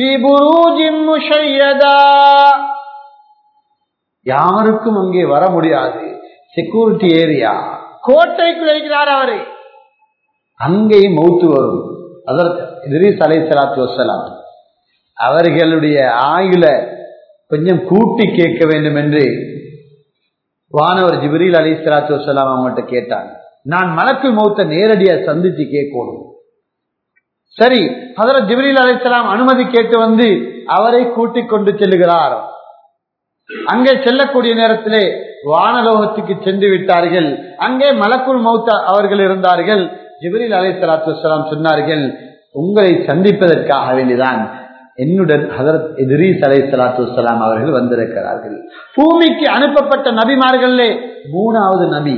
யாருக்கும் அங்கே வர முடியாது செக்யூரிட்டி ஏரியா கோட்டைக்குள் இருக்கிறார் அவரு அங்கே மௌத்து வரும் அதற்கு இதிரீஸ் அலை சலாத்து வசலாம் அவர்களுடைய ஆயுள கொஞ்சம் கூட்டி கேட்க வேண்டும் என்று வானவர் ஜிபிரில் அலி சலாத்து வசலாம் அவங்கள்ட்ட கேட்டாங்க நான் மலக்கு மௌத்த நேரடியா சந்திச்சு கேட்கணும் சரி அதற்கு ஜிபிரில் அலிஸ்லாம் அனுமதி கேட்டு வந்து அவரை கூட்டிக் கொண்டு செல்லுகிறார் அங்கே செல்லக்கூடிய நேரத்திலே வானலோகத்துக்கு சென்று விட்டார்கள் அங்கே மலக்குள் மௌத்த அவர்கள் இருந்தார்கள் ஜிபிரில் அலை சலாத்து வலாம் சொன்னார்கள் உங்களை சந்திப்பதற்காக வேண்டிதான் என்னுடன் ஹதரத் எதிரீஸ் அலை சலாத்து வலாம் அவர்கள் வந்திருக்கிறார்கள் பூமிக்கு அனுப்பப்பட்ட நபிமார்களே மூணாவது நபி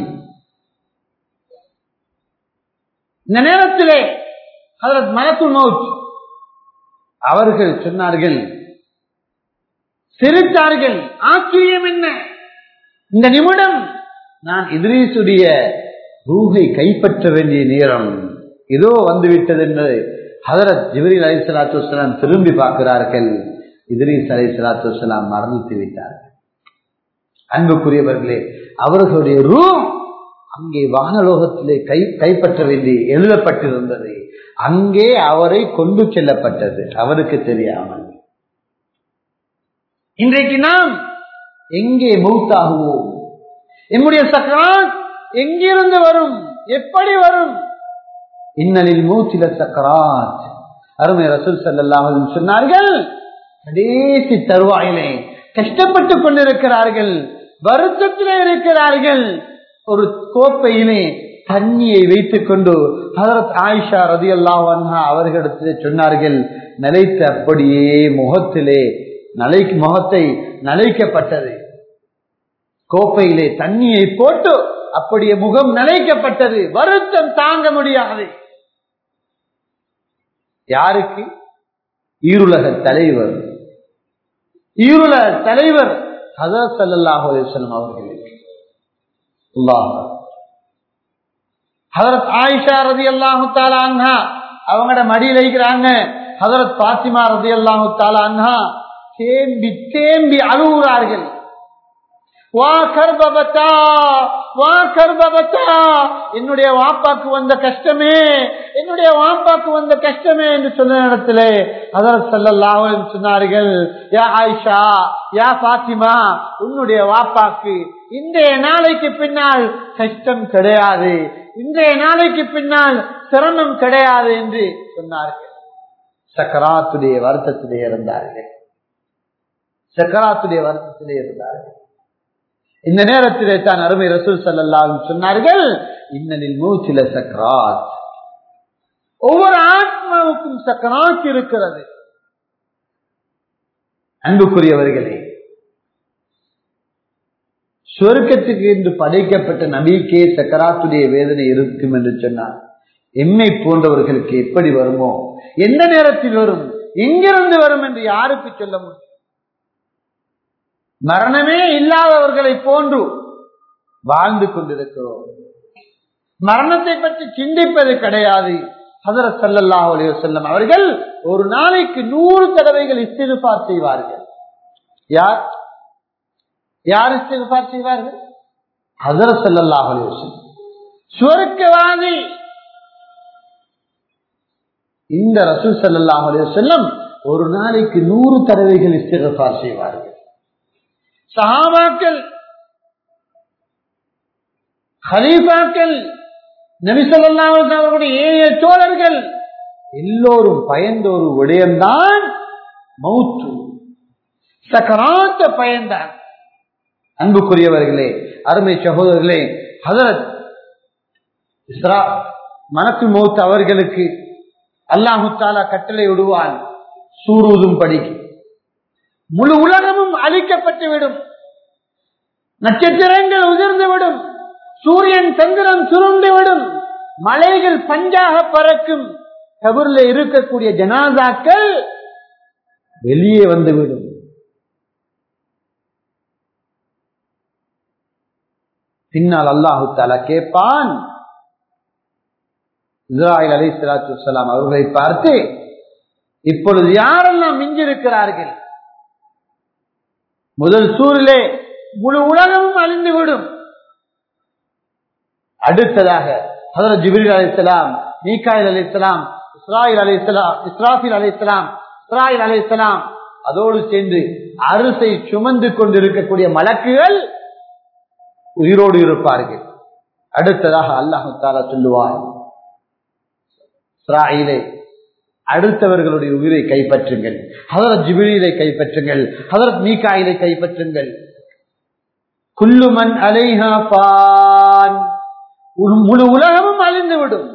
இந்த நேரத்திலே ஹதரத் மலக்குள் மவுத் அவர்கள் சொன்னார்கள் சிரித்தார்கள் ஆச்சரியம் என்ன இந்த நிமிடம் நான் இதிரீசுடைய ரூகை கைப்பற்ற வேண்டிய நேரம் இதோ வந்துவிட்டது என்று ஹதரத் ஜிபரில் அலி சலாத்து வலாம் திரும்பி பார்க்கிறார்கள் இதிரீஸ் அலி சலாத்து வலாம் மறந்துட்டு விட்டார்கள் அன்புக்குரியவர்களே அவர்களுடைய ரூ அங்கே வானலோகத்திலே கை கைப்பற்ற வேண்டி எழுதப்பட்டிருந்தது அங்கே அவரை கொண்டு செல்லப்பட்டது அவருக்கு தெரியாமல் இன்றைக்கு நாம் எங்கே மௌத்தாகுவோம் என்னுடைய சக்கரான் எங்கிருந்து வரும் எப்படி வரும் இன்னலில் மூச்சில சக்கராத் அருமை ரசூல் சல்லாஹும் சொன்னார்கள் கடைசி தருவாயிலே கஷ்டப்பட்டு கொண்டிருக்கிறார்கள் வருத்தத்திலே இருக்கிறார்கள் ஒரு கோப்பையிலே தண்ணியை வைத்துக் கொண்டு ஹதரத் ஆயிஷா ரதி அல்லா அவர்களிடத்திலே சொன்னார்கள் நிலைத்து அப்படியே முகத்திலே நலைக்கு முகத்தை நலைக்கப்பட்டது கோப்பையிலே தண்ணியை போட்டு அப்படியே முகம் நலைக்கப்பட்டது வருத்தம் தாங்க முடியாது யாருக்கு ஈருலக தலைவர் ஈருலக தலைவர் ஹசரத் சல்லாஹ் அலிஸ்லாம் அவர்களுக்கு ஹசரத் ஆயிஷா ரதி அல்லாஹு தாலா அவங்களோட மடியில் இருக்கிறாங்க ஹசரத் பாத்திமா ரதி அல்லாஹு தாலா தேம்பி தேம்பி அழுகுறார்கள் வா கர்ப்பபத்தா வா கர்ப்பபத்தா என்னுடைய வாப்பாக்கு வந்த கஷ்டமே என்னுடைய வாப்பாக்கு வந்த கஷ்டமே என்று சொன்ன இடத்துல அதர் சல்லாஹ் சொன்னார்கள் யா ஆயிஷா யா பாத்திமா உன்னுடைய வாப்பாக்கு இன்றைய நாளைக்கு பின்னால் கஷ்டம் கிடையாது இன்றைய நாளைக்கு பின்னால் சிரமம் கிடையாது என்று சொன்னார்கள் சக்கராத்துடைய வருத்தத்திலே இருந்தார்கள் சக்கராத்துடைய வருத்தத்திலே இருந்தார்கள் இந்த நேரத்திலே தான் அருமை ரசூல் சல்லாஹ் சொன்னார்கள் இன்னலில் மூச்சில சக்கராத் ஒவ்வொரு ஆத்மாவுக்கும் சக்கராத் இருக்கிறது அன்புக்குரியவர்களே சொருக்கத்துக்கு என்று படைக்கப்பட்ட நபிக்கே சக்கராத்துடைய வேதனை இருக்கும் என்று சொன்னார் எம்மை போன்றவர்களுக்கு எப்படி வருமோ எந்த நேரத்தில் வரும் எங்கிருந்து வரும் என்று யாருக்கு சொல்ல முடியும் மரணமே இல்லாதவர்களை போன்று வாழ்ந்து கொண்டிருக்கிறோம் மரணத்தை பற்றி சிந்திப்பது கிடையாது ஹதரத் சல்லாஹ் அலையம் அவர்கள் ஒரு நாளைக்கு நூறு தடவைகள் இஸ்திருபார் செய்வார்கள் யார் யார் இஸ்திருபார் செய்வார்கள் ஹதரத் சல்லாஹ் அலையம் சுவர்க்கவாதி இந்த ரசூல் சல்லாஹ் அலையம் செல்லம் ஒரு நாளைக்கு நூறு தடவைகள் இஸ்திருபார் செய்வார்கள் சஹாபாக்கள் ஹலீஃபாக்கள் நபிசல்லாவது அவர்களுடைய ஏழைய தோழர்கள் எல்லோரும் பயந்த ஒரு விடயம்தான் மௌத்து சக்கராத்த பயந்தான் அன்புக்குரியவர்களே அருமை சகோதரர்களே ஹதரத் இஸ்ரா மனத்து மௌத் அவர்களுக்கு அல்லாஹு தாலா கட்டளை விடுவான் சூருதும் படிக்கு முழு உலகமும் அழிக்கப்பட்டு விடும் நட்சத்திரங்கள் உதிர்ந்து விடும் சூரியன் சந்திரன் சுருண்டு விடும் மலைகள் பஞ்சாக பறக்கும் கபூர்ல இருக்கக்கூடிய ஜனாதாக்கள் வெளியே வந்துவிடும் பின்னால் அல்லாஹு தாலா கேட்பான் இஸ்ராயில் அலி சலாத்து வலாம் அவர்களை பார்த்து இப்பொழுது யாரெல்லாம் மிஞ்சிருக்கிறார்கள் முதல் சூரிலே முழு உலகமும் அழிந்துவிடும் அடுத்ததாக ஹதரத் ஜிபிரில் அலி இஸ்லாம் மீகாயில் அலி இஸ்லாம் இஸ்ராயில் அலி இஸ்லாம் இஸ்ராஃபில் அலி இஸ்லாம் இஸ்ராயில் அலி இஸ்லாம் அதோடு சேர்ந்து அரிசை சுமந்து கொண்டிருக்கக்கூடிய மலக்குகள் உயிரோடு இருப்பார்கள் அடுத்ததாக அல்லாஹு தாலா சொல்லுவார் இஸ்ராயிலே அடுத்தவர்களுடைய உயிரை கைப்பற்றுங்கள் ஹதரத் ஜிபிரிலை கைப்பற்றுங்கள் ஹதரத் மீகாயிலை கைப்பற்றுங்கள் குல்லுமன் அலைஹா பான் முழு உலகமும் அழிந்துவிடும்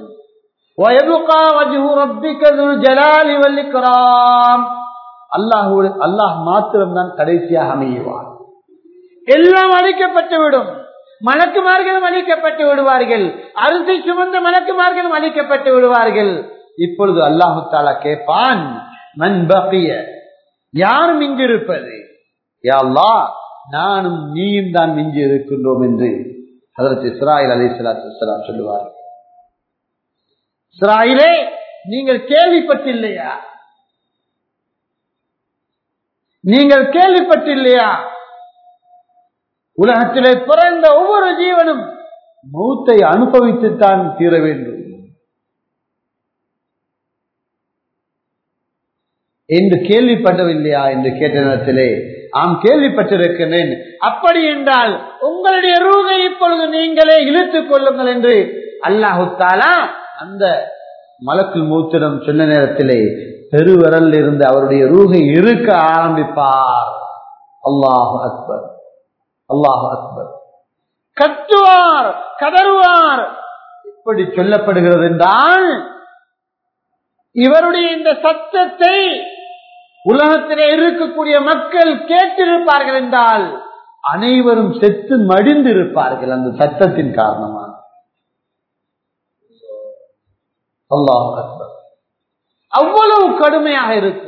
அல்லாஹ் அல்லாஹ் மாத்திரம்தான் கடைசியாக அமையுவார் எல்லாம் அழிக்கப்பட்டுவிடும் மலக்குமார்களும் அழிக்கப்பட்டு விடுவார்கள் அரிசி சுமந்த மலக்குமார்களும் அழிக்கப்பட்டு விடுவார்கள் இப்பொழுது அல்லாஹு தாலா கேட்பான் மண்பகிய யார் மிஞ்சிருப்பது யாழ்லா நானும் நீயும் தான் மிஞ்சி இருக்கின்றோம் என்று அதற்கு இஸ்ராயில் அலி சலாத்து சொல்லுவார் இஸ்ராயிலே நீங்கள் கேள்விப்பட்டில்லையா நீங்கள் கேள்விப்பட்டில்லையா உலகத்திலே பிறந்த ஒவ்வொரு ஜீவனும் மௌத்தை அனுபவித்துத்தான் தீர வேண்டும் என்று கேள்விப்படவில்லையா என்று கேட்ட நேரத்திலே ஆம் கேள்விப்பட்டிருக்கிறேன் அப்படி என்றால் உங்களுடைய ரூகை இப்பொழுது நீங்களே இழுத்துக் கொள்ளுங்கள் என்று அல்லாஹு தாலா அந்த மலக்குள் மூத்திரம் சொன்ன நேரத்திலே பெருவரல் இருந்து அவருடைய ரூகை இருக்க ஆரம்பிப்பார் அல்லாஹு அக்பர் அல்லாஹு அக்பர் கத்துவார் கதறுவார் இப்படி சொல்லப்படுகிறது என்றால் இவருடைய இந்த சத்தத்தை உலகத்திலே இருக்கக்கூடிய மக்கள் கேட்டிருப்பார்கள் என்றால் அனைவரும் செத்து மடிந்திருப்பார்கள் அந்த சத்தத்தின் காரணமாக அல்லாஹ் அக்பர். அவ்வளவு கடுமையாக இருக்கு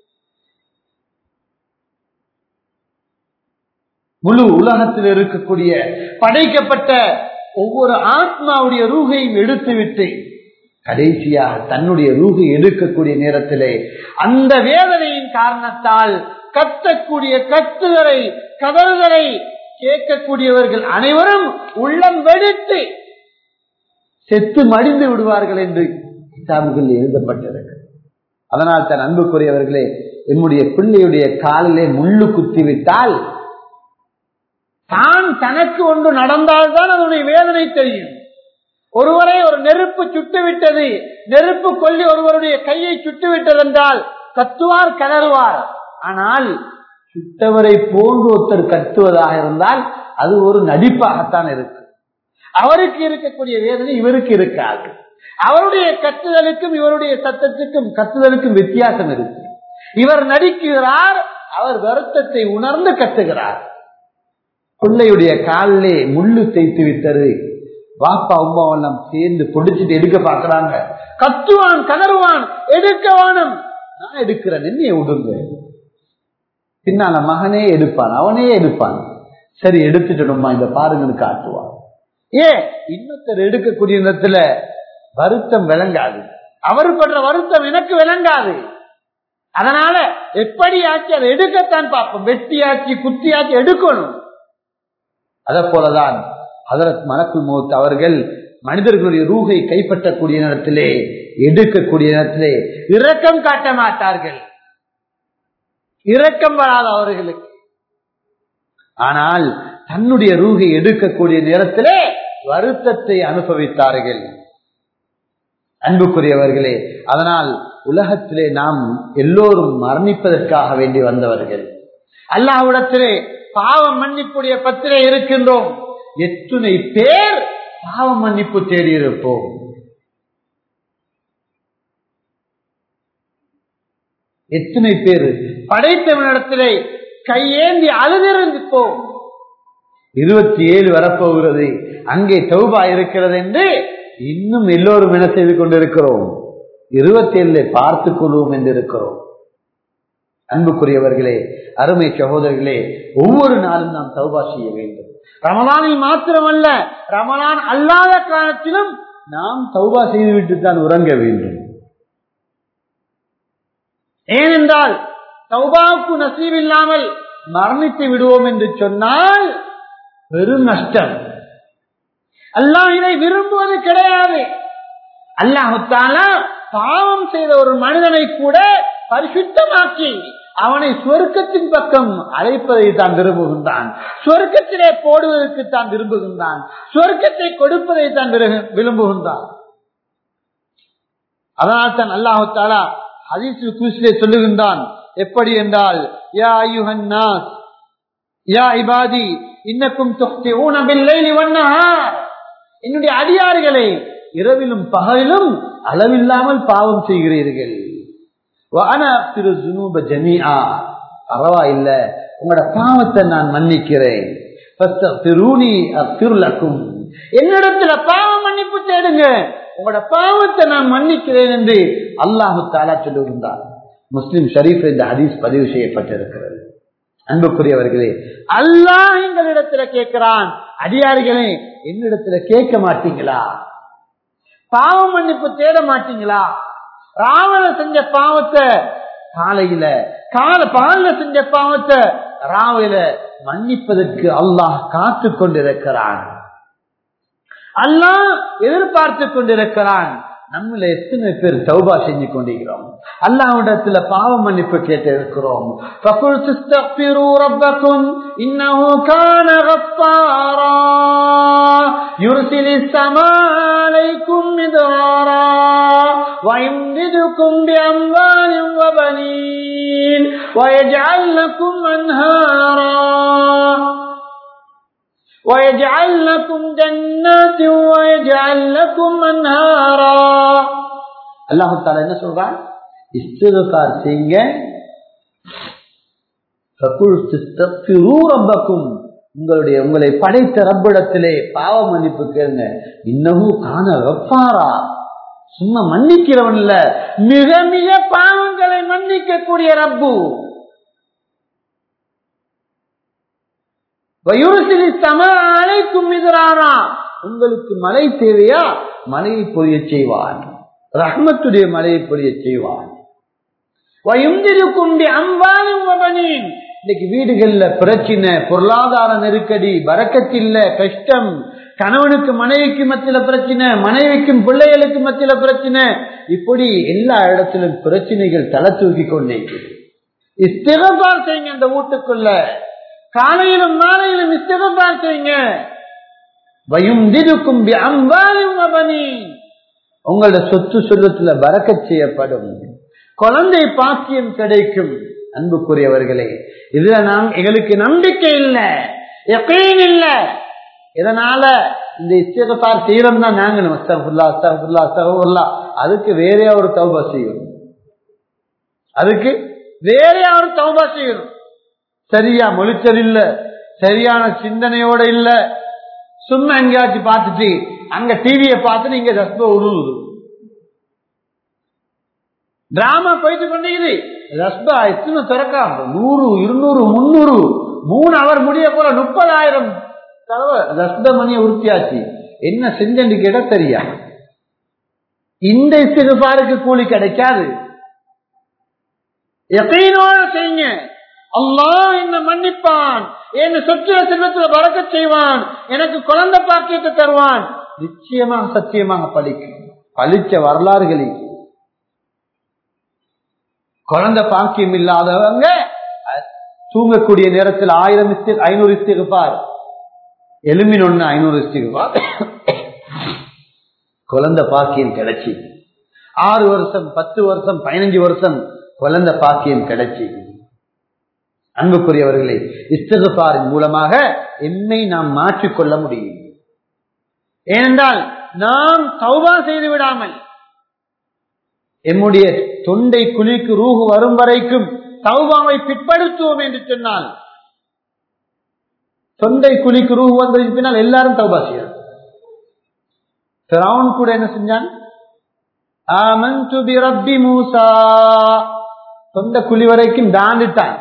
முழு உலகத்தில் இருக்கக்கூடிய படைக்கப்பட்ட ஒவ்வொரு ஆத்மாவுடைய ரூகையும் எடுத்துவிட்டு கடைசியாக தன்னுடைய ரூகை எடுக்கக்கூடிய நேரத்திலே அந்த வேதனையின் காரணத்தால் கத்தக்கூடிய கத்துதலை கதறுதலை கேட்கக்கூடியவர்கள் அனைவரும் உள்ளம் வெடித்து செத்து மடிந்து விடுவார்கள் என்று கிதாபுகள் எழுதப்பட்டிருக்கு அதனால் தன் அன்புக்குரியவர்களே என்னுடைய பிள்ளையுடைய காலிலே முள்ளு குத்திவிட்டால் தான் தனக்கு ஒன்று நடந்தால்தான் அதனுடைய வேதனை தெரியும் ஒருவரை ஒரு நெருப்பு சுட்டுவிட்டது நெருப்பு கொல்லி ஒருவருடைய கையை சுட்டுவிட்டது என்றால் கத்துவார் கதறுவார் ஆனால் சுட்டவரை போன்று ஒருத்தர் கத்துவதாக இருந்தால் அது ஒரு நடிப்பாகத்தான் இருக்கு அவருக்கு இருக்கக்கூடிய வேதனை இவருக்கு இருக்காது அவருடைய கத்துதலுக்கும் இவருடைய சத்தத்துக்கும் கத்துதலுக்கும் வித்தியாசம் இருக்கு இவர் நடிக்கிறார் அவர் வருத்தத்தை உணர்ந்து கத்துகிறார் பிள்ளையுடைய காலிலே முள்ளு தேய்த்து விட்டது வாப்பா அம்மா எல்லாம் சேர்ந்து பொடிச்சிட்டு எடுக்க பாக்குறாங்க கத்துவான் கதறுவான் எடுக்க வானம் நான் எடுக்கிறேன் என்னைய விடுங்க பின்னால மகனே எடுப்பான் அவனே எடுப்பான் சரி எடுத்துட்டோம்மா இந்த பாருங்கன்னு காட்டுவான் ஏ இன்னொருத்தர் எடுக்கக்கூடிய இடத்துல வருத்தம் விளங்காது அவர் படுற வருத்தம் எனக்கு விளங்காது அதனால எப்படியாச்சு அதை எடுக்கத்தான் பார்ப்போம் வெட்டியாச்சு குத்தியாச்சு எடுக்கணும் அத போலதான் ஹதரத் மலக்குல் மௌத் அவர்கள் மனிதர்களுடைய ரூகை கைப்பற்றக்கூடிய நேரத்திலே எடுக்கக்கூடிய நேரத்திலே இரக்கம் காட்ட மாட்டார்கள் இரக்கம் வராது அவர்களுக்கு ஆனால் தன்னுடைய ரூகை எடுக்கக்கூடிய நேரத்திலே வருத்தத்தை அனுபவித்தார்கள் அன்புக்குரியவர்களே அதனால் உலகத்திலே நாம் எல்லோரும் மரணிப்பதற்காக வேண்டி வந்தவர்கள் அல்லாஹ்விடத்திலே பாவம் மன்னிப்புடைய பத்திரை இருக்கின்றோம் எத்துணை பேர் பாவ மன்னிப்பு தேடி இருப்போம் எத்தனை பேர் படைத்தவனிடத்திலே கையேந்தி அழுதிருந்துப்போம் இருபத்தி ஏழு வரப்போகிறது அங்கே தௌபா இருக்கிறது என்று இன்னும் எல்லோரும் என்ன செய்து கொண்டிருக்கிறோம் இருபத்தி ஏழுல பார்த்துக் கொள்வோம் என்று இருக்கிறோம் அன்புக்குரியவர்களே அருமை சகோதரர்களே ஒவ்வொரு நாளும் நாம் தௌபா செய்ய வேண்டும் ரமலானில் மாத்திரமல்ல ரமலான் அல்லாத காலத்திலும் நாம் தௌபா செய்துவிட்டு தான் உறங்க வேண்டும் ஏனென்றால் தௌபாவுக்கு நசீவில்லாமல் மரணித்து விடுவோம் என்று சொன்னால் பெரும் நஷ்டம் அல்லாஹ் இதை விரும்புவது கிடையாது அல்லாஹுத்தால பாவம் செய்த ஒரு மனிதனை கூட பரிசுத்தமாக்கி அவனை சொர்க்கத்தின் பக்கம் அழைப்பதை தான் விரும்புகின்றான் சொர்க்கத்திலே போடுவதற்கு தான் விரும்புகின்றான் சொர்க்கத்தை கொடுப்பதை தான் விரும்புகின்றான் அதனால் தான் அல்லாஹு தாலா ஹதீசு குசிலே சொல்லுகின்றான் எப்படி என்றால் யா ஐயுஹன்னாஸ் யா இபாதி இன்னக்கும் துஹ்திஊன பில்லைலி வன்னஹார் என்னுடைய அடியார்களே இரவிலும் பகலிலும் அளவில்லாமல் பாவம் செய்கிறீர்கள் பரவாயில்ல உங்களோட பாவத்தை நான் மன்னிக்கிறேன் என்னிடத்துல பாவ மன்னிப்பு தேடுங்க உங்களோட பாவத்தை நான் மன்னிக்கிறேன் என்று அல்லாஹு தாலா சொல்லுகின்றார் முஸ்லிம் ஷரீஃப் இந்த ஹதீஸ் பதிவு செய்யப்பட்டிருக்கிறது அன்புக்குரியவர்களே அல்லாஹ் எங்களிடத்துல கேட்கிறான் அடியார்களே என்னிடத்துல கேட்க மாட்டீங்களா பாவ மன்னிப்பு தேட மாட்டீங்களா ராவண செஞ்ச பாவத்தை காலையில கால பால செஞ்ச பாவத்தை ராவையில மன்னிப்பதற்கு அல்லாஹ் காத்து கொண்டிருக்கிறான் அல்லாஹ் எதிர்பார்த்து கொண்டிருக்கிறான் நம்மள எத்தனை பேர் தௌபா செஞ்சு கொண்டிருக்கிறோம் அல்லாஹ்விடத்துல பாவ மன்னிப்பு கேட்டு இருக்கிறோம் إنه كان غفارا يرسل السماء عليكم مدرارا ويمددكم بأموال وبنين ويجعل لكم أنهارا ويجعل لكم جنات ويجعل لكم أنهارا அல்லாஹு தாலா என்ன சொல்றான் இஸ்திகார் செய்யுங்க ரப்பக்கும் உங்களுடைய உங்களை படைத்த ரப்பிடத்திலே பாவ மன்னிப்பு கேளுங்க இன்னமும் காண ரப்பாரா சும்மா மன்னிக்கிறவன் இல்ல மிக மிக பாவங்களை மன்னிக்கக்கூடிய ரப்பு வயுரசிலி சம அழைக்கும் எதிரானா உங்களுக்கு மழை தேவையா மழையை பொழிய செய்வான் ரஹ்மத்துடைய மழையை பொழிய செய்வான் வயுந்திருக்கும் அம்பாலும் இன்னைக்கு வீடுகள்ல பிரச்சனை பொருளாதார நெருக்கடி வரக்கத்தில்ல கஷ்டம் கணவனுக்கு மனைவிக்கு மத்தியில பிரச்சனை மனைவிக்கும் பிள்ளைகளுக்கு மத்தியில பிரச்சனை இப்படி எல்லா இடத்திலும் பிரச்சனைகள் தலை தூக்கி கொண்டே இஸ்திகபார் செய்யுங்க அந்த வீட்டுக்குள்ள காலையிலும் மாலையிலும் இஸ்திகபார் செய்யுங்க வயுந்திருக்கும் அம்பாலும் உங்களோட சொத்து சொல்லத்துல வரக்க செய்யப்படும் குழந்தை பாக்கியம் கிடைக்கும் அன்புக்குரியவர்களே இதுல நாம் எங்களுக்கு நம்பிக்கை இல்லை எப்பயும் இல்ல இதனால இந்த இஸ்திகத்தார் செய்யறோம் தான் நாங்களும் அஸ்தகுல்லா அஸ்தகுல்லா அஸ்தகுல்லா அதுக்கு வேற ஒரு தௌபா செய்யணும் அதுக்கு வேற ஒரு தௌபா செய்யணும் சரியா மொழிச்சல் இல்ல சரியான சிந்தனையோட இல்ல சும்மா எங்கேயாச்சும் பார்த்துட்டு அங்க டிவியை பார்த்துட்டு இங்க ரஸ்ப உருவுது டிராமா போயிட்டு கொண்டிருக்குது ரஸ்பா எத்தனை திறக்கா நூறு இருநூறு முன்னூறு மூணு அவர் முடிய போல முப்பதாயிரம் தடவை ரஸ்ப மணியை உறுத்தியாச்சு என்ன செஞ்சு கேட்ட தெரியா இந்த இஸ்திகுபாருக்கு கூலி கிடைக்காது எப்பயினோட செய்யுங்க அல்லாஹ் என்ன மன்னிப்பான் என்ன சொற்ற செல்வத்தில் பறக்க செய்வான் எனக்கு குழந்தை பாக்கியத்தை தருவான் நிச்சயமாக சத்தியமாக பழிக்கும் பழிச்ச வரலாறுகளில் குழந்தை பாக்கியம் இல்லாதவங்க தூங்கக்கூடிய நேரத்தில் ஆயிரம் ஐநூறு இஸ்திகுப்பார் எலும்பின் ஒண்ணு ஐநூறு இஸ்திகுப்பார் குழந்தை பாக்கியம் கிடைச்சி ஆறு வருஷம் பத்து வருஷம் பதினஞ்சு வருஷம் குழந்தை பாக்கியம் கிடைச்சி அன்புக்குரியவர்களே இஸ்தகுபாரின் மூலமாக என்னை நாம் மாற்றிக்கொள்ள முடியும் ஏனென்றால் நாம் சௌபா செய்து விடாமல் எம்முடைய தொண்டை குழிக்கு ரூகு வரும் வரைக்கும் சௌபாவை பிற்படுத்துவோம் என்று சொன்னால் தொண்டை குழிக்கு ரூகு வந்ததுக்கு பின்னால் எல்லாரும் தௌபா செய்யணும் பிராவன் கூட என்ன செஞ்சான் ஆமன்து பி ரப்பி மூசா தொண்டை குழி வரைக்கும் தாண்டிட்டான்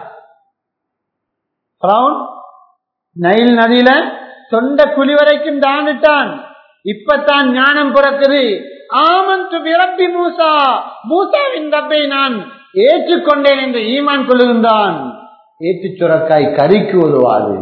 நைல் நதியில தொண்ட குழி வரைக்கும் தாண்டிட்டான் இப்பத்தான் ஞானம் பிறக்குது ஆமந்து பிறப்பி மூசா மூசாவின் ரப்பை நான் ஏற்றுக்கொண்டேன் என்று ஈமான் கொள்ளுகின்றான் ஏற்று சுரக்காய் கறிக்கு உதவாது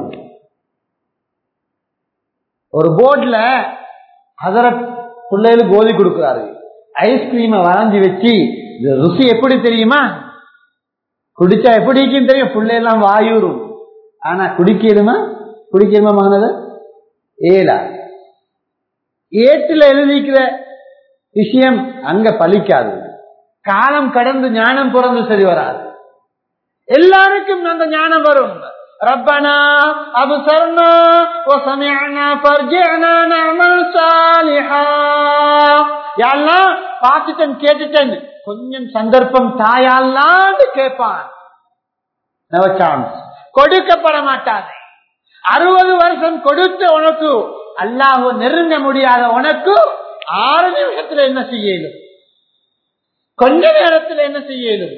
ஒரு போர்ட்ல அதர பிள்ளைகளுக்கு கோதி கொடுக்கிறாரு ஐஸ்கிரீமை வரைஞ்சி வச்சு ருசி எப்படி தெரியுமா குடிச்சா எப்படி தெரியும் பிள்ளையெல்லாம் வாயூரும் ஆனா குடிக்கணுமா குடிக்கணுமா மகனத ஏலா ஏட்டுல எழுதிக்கிற விஷயம் அங்க பலிக்காது காலம் கடந்து ஞானம் பிறந்து சரி வராது எல்லாருக்கும் அந்த ஞானம் வரும் ரப்பனா அபு சர்ணா ஓ சமயனா பர்ஜனா நமல் சாலிஹா யாரெல்லாம் பார்த்துட்டேன் கேட்டுட்டேன் கொஞ்சம் சந்தர்ப்பம் தாயாலான்னு கேட்பான் நவ சான்ஸ் கொடுக்கப்பட மாட்டாது அறுபது வருஷம் கொடுத்த உனக்கு அல்லாஹ் நெருங்க முடியாத உனக்கு ஆறு நிமிஷத்துல என்ன செய்யலும் கொஞ்ச நேரத்தில் என்ன செய்யலும்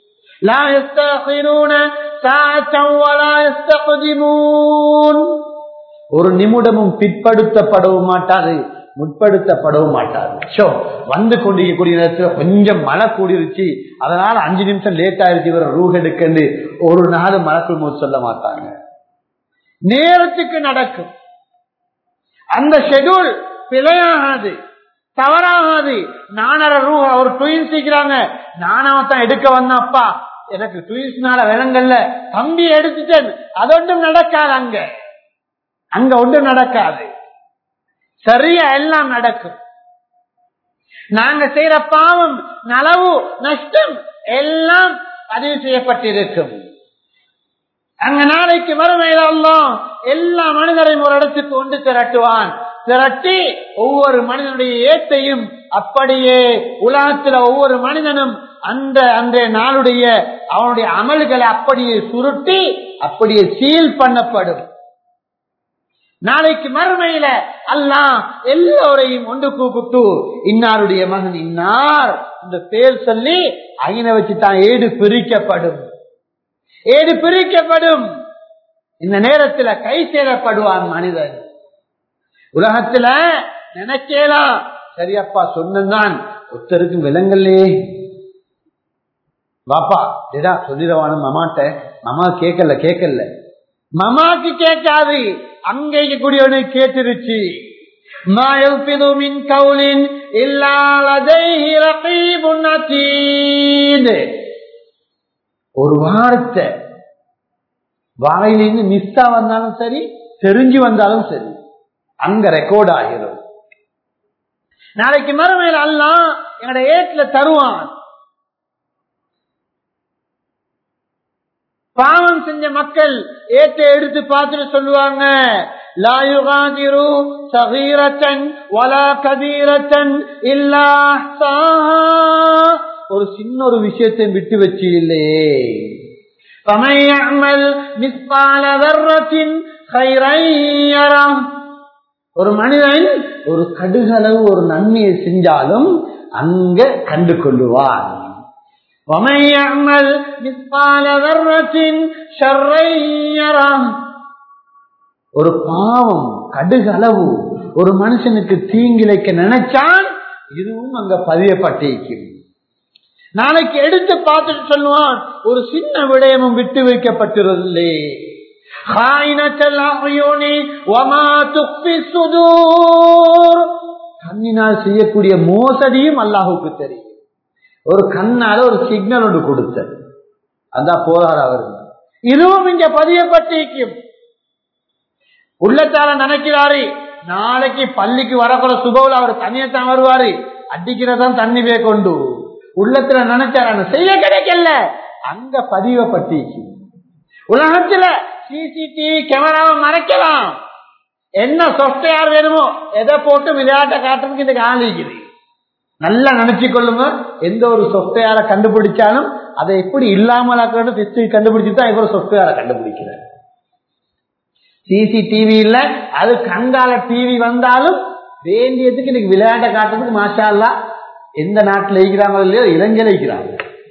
ஒரு நிமிடமும் பிற்படுத்தப்படவும் மாட்டாது முற்படுத்தப்படவும் மாட்டாது ஷோ வந்து கொண்டிருக்கக்கூடிய நேரத்தில் கொஞ்சம் மழை கூடிருச்சு அதனால அஞ்சு நிமிஷம் லேட் ஆயிருச்சு இவர் ரூஹ் எடுக்கண்டு ஒரு நாள் மலக்குள் மூச்சு சொல்ல மாட்டாங்க நேரத்துக்கு நடக்கும் அந்த ஷெடியூல் பிழையாகாது தவறாகாது நானரை ரூ அவர் ட்வின்ஸ் சீக்கிறாங்க நானாவத்தான் எடுக்க வந்தப்பா எனக்கு ட்வின்ஸ்னால விலங்கல்ல தம்பி எடுத்துட்டேன் அது ஒன்றும் நடக்காது அங்க அங்க ஒன்றும் நடக்காது சரியா எல்லாம் நடக்கும் நாங்க செய்யற பாவம் நலவு நஷ்டம் எல்லாம் பதிவு செய்யப்பட்டிருக்கும் அங்க நாளைக்கு மறுமையில எல்லாம் எல்லா மனிதரையும் ஒரு இடத்துக்கு கொண்டு திரட்டுவான் திரட்டி ஒவ்வொரு மனிதனுடைய ஏத்தையும் அப்படியே உலகத்துல ஒவ்வொரு மனிதனும் அந்த அன்றைய நாளுடைய அவனுடைய அமல்களை அப்படியே சுருட்டி அப்படியே சீல் பண்ணப்படும் நாளைக்கு மறுமையில அல்லாஹ் எல்லோரையும் ஒன்று கூப்பிட்டு இன்னாருடைய மகன் இன்னார் இந்த பேர் சொல்லி அயினை வச்சு தான் ஏடு பிரிக்கப்படும் ஏடு பிரிக்கப்படும் இந்த நேரத்தில் கை சேரப்படுவான் மனிதன் உலகத்துல நினைக்கலாம் சரியப்பா சொன்னதான் ஒருத்தருக்கும் விலங்கல்லே வாப்பா டேடா சொல்லிடவானு மமாட்ட மமா கேட்கல கேட்கல மமாக்கு கேட்காது அங்க இருக்கக்கூடியவனு கேட்டுருச்சு ما يلفظ من قول إلا لديه رقيب عتيد ஒரு வார்த்தை வாயிலிருந்து மிஸ்ஸா வந்தாலும் சரி தெரிஞ்சு வந்தாலும் சரி அங்க ரெக்கார்ட் ஆகிரும் நாளைக்கு மறுமையில் எல்லாம் என்னோட ஏட்ல தருவான் பாவம் செஞ்ச மக்கள் ஏற்ற எடுத்து பார்த்துட்டு சொல்லுவாங்க லா யுகாதிரு சகீரத்தன் வலா கபீரத்தன் இல்லா ஒரு சின்ன ஒரு விஷயத்தை விட்டு வச்சு இல்லையே فمن يعمل مثقال ذرة خيرا يره ஒரு மனிதன் ஒரு கடுகளவு ஒரு நன்மையை செஞ்சாலும் அங்க கண்டு கொள்ளுவான் ومن يعمل مثقال ذرة شرا يره ஒரு பாவம் கடுகளவு ஒரு மனுஷனுக்கு தீங்கிழைக்க நினைச்சான் இதுவும் அங்க பதியப்பட்டிருக்கும் நாளைக்கு எடுத்து பார்த்துட்டு சொல்லுவான் ஒரு சின்ன விடயமும் விட்டு வைக்கப்பட்டிருந்தே கண்ணினால் செய்யக்கூடிய மோசடியும் அல்லாஹுக்கு தெரியும் ஒரு கண்ணால ஒரு சிக்னல் ஒன்று கொடுத்தது அதான் போதார் அவர்கள் இதுவும் இங்க பதியப்பட்டிருக்கும் உள்ளத்தால நினைக்கிறாரு நாளைக்கு பள்ளிக்கு வரக்கூட சுபவுல அவர் தண்ணியத்தான் வருவாரு அடிக்கிறதான் தண்ணி வே கொண்டு உள்ளத்துல நினைச்சாரு செய்ய கிடைக்கல அங்க பதிவப்பட்டிச்சு உலகத்துல சிசிடிவி கேமராவை மறைக்கலாம் என்ன சாஃப்ட்வேர் வேணுமோ எதை போட்டு விளையாட்டை காட்டுறதுக்கு இந்த காலிக்குது நல்லா நினைச்சு கொள்ளுங்க எந்த ஒரு சாஃப்ட்வேரை கண்டுபிடிச்சாலும் அதை எப்படி இல்லாமல் கண்டுபிடிச்சு தான் இவர் சாஃப்ட்வேரை கண்டுபிடிக்கிறார் சிசிடிவி இல்ல அது கங்கால டிவி வந்தாலும் வேண்டியதுக்கு இன்னைக்கு விளையாட்டை காட்டுறதுக்கு மாஷா அல்லா எந்த நாட்டில் இருக்கிறாங்களோ இல்லையோ இளைஞர் இருக்கிறாங்க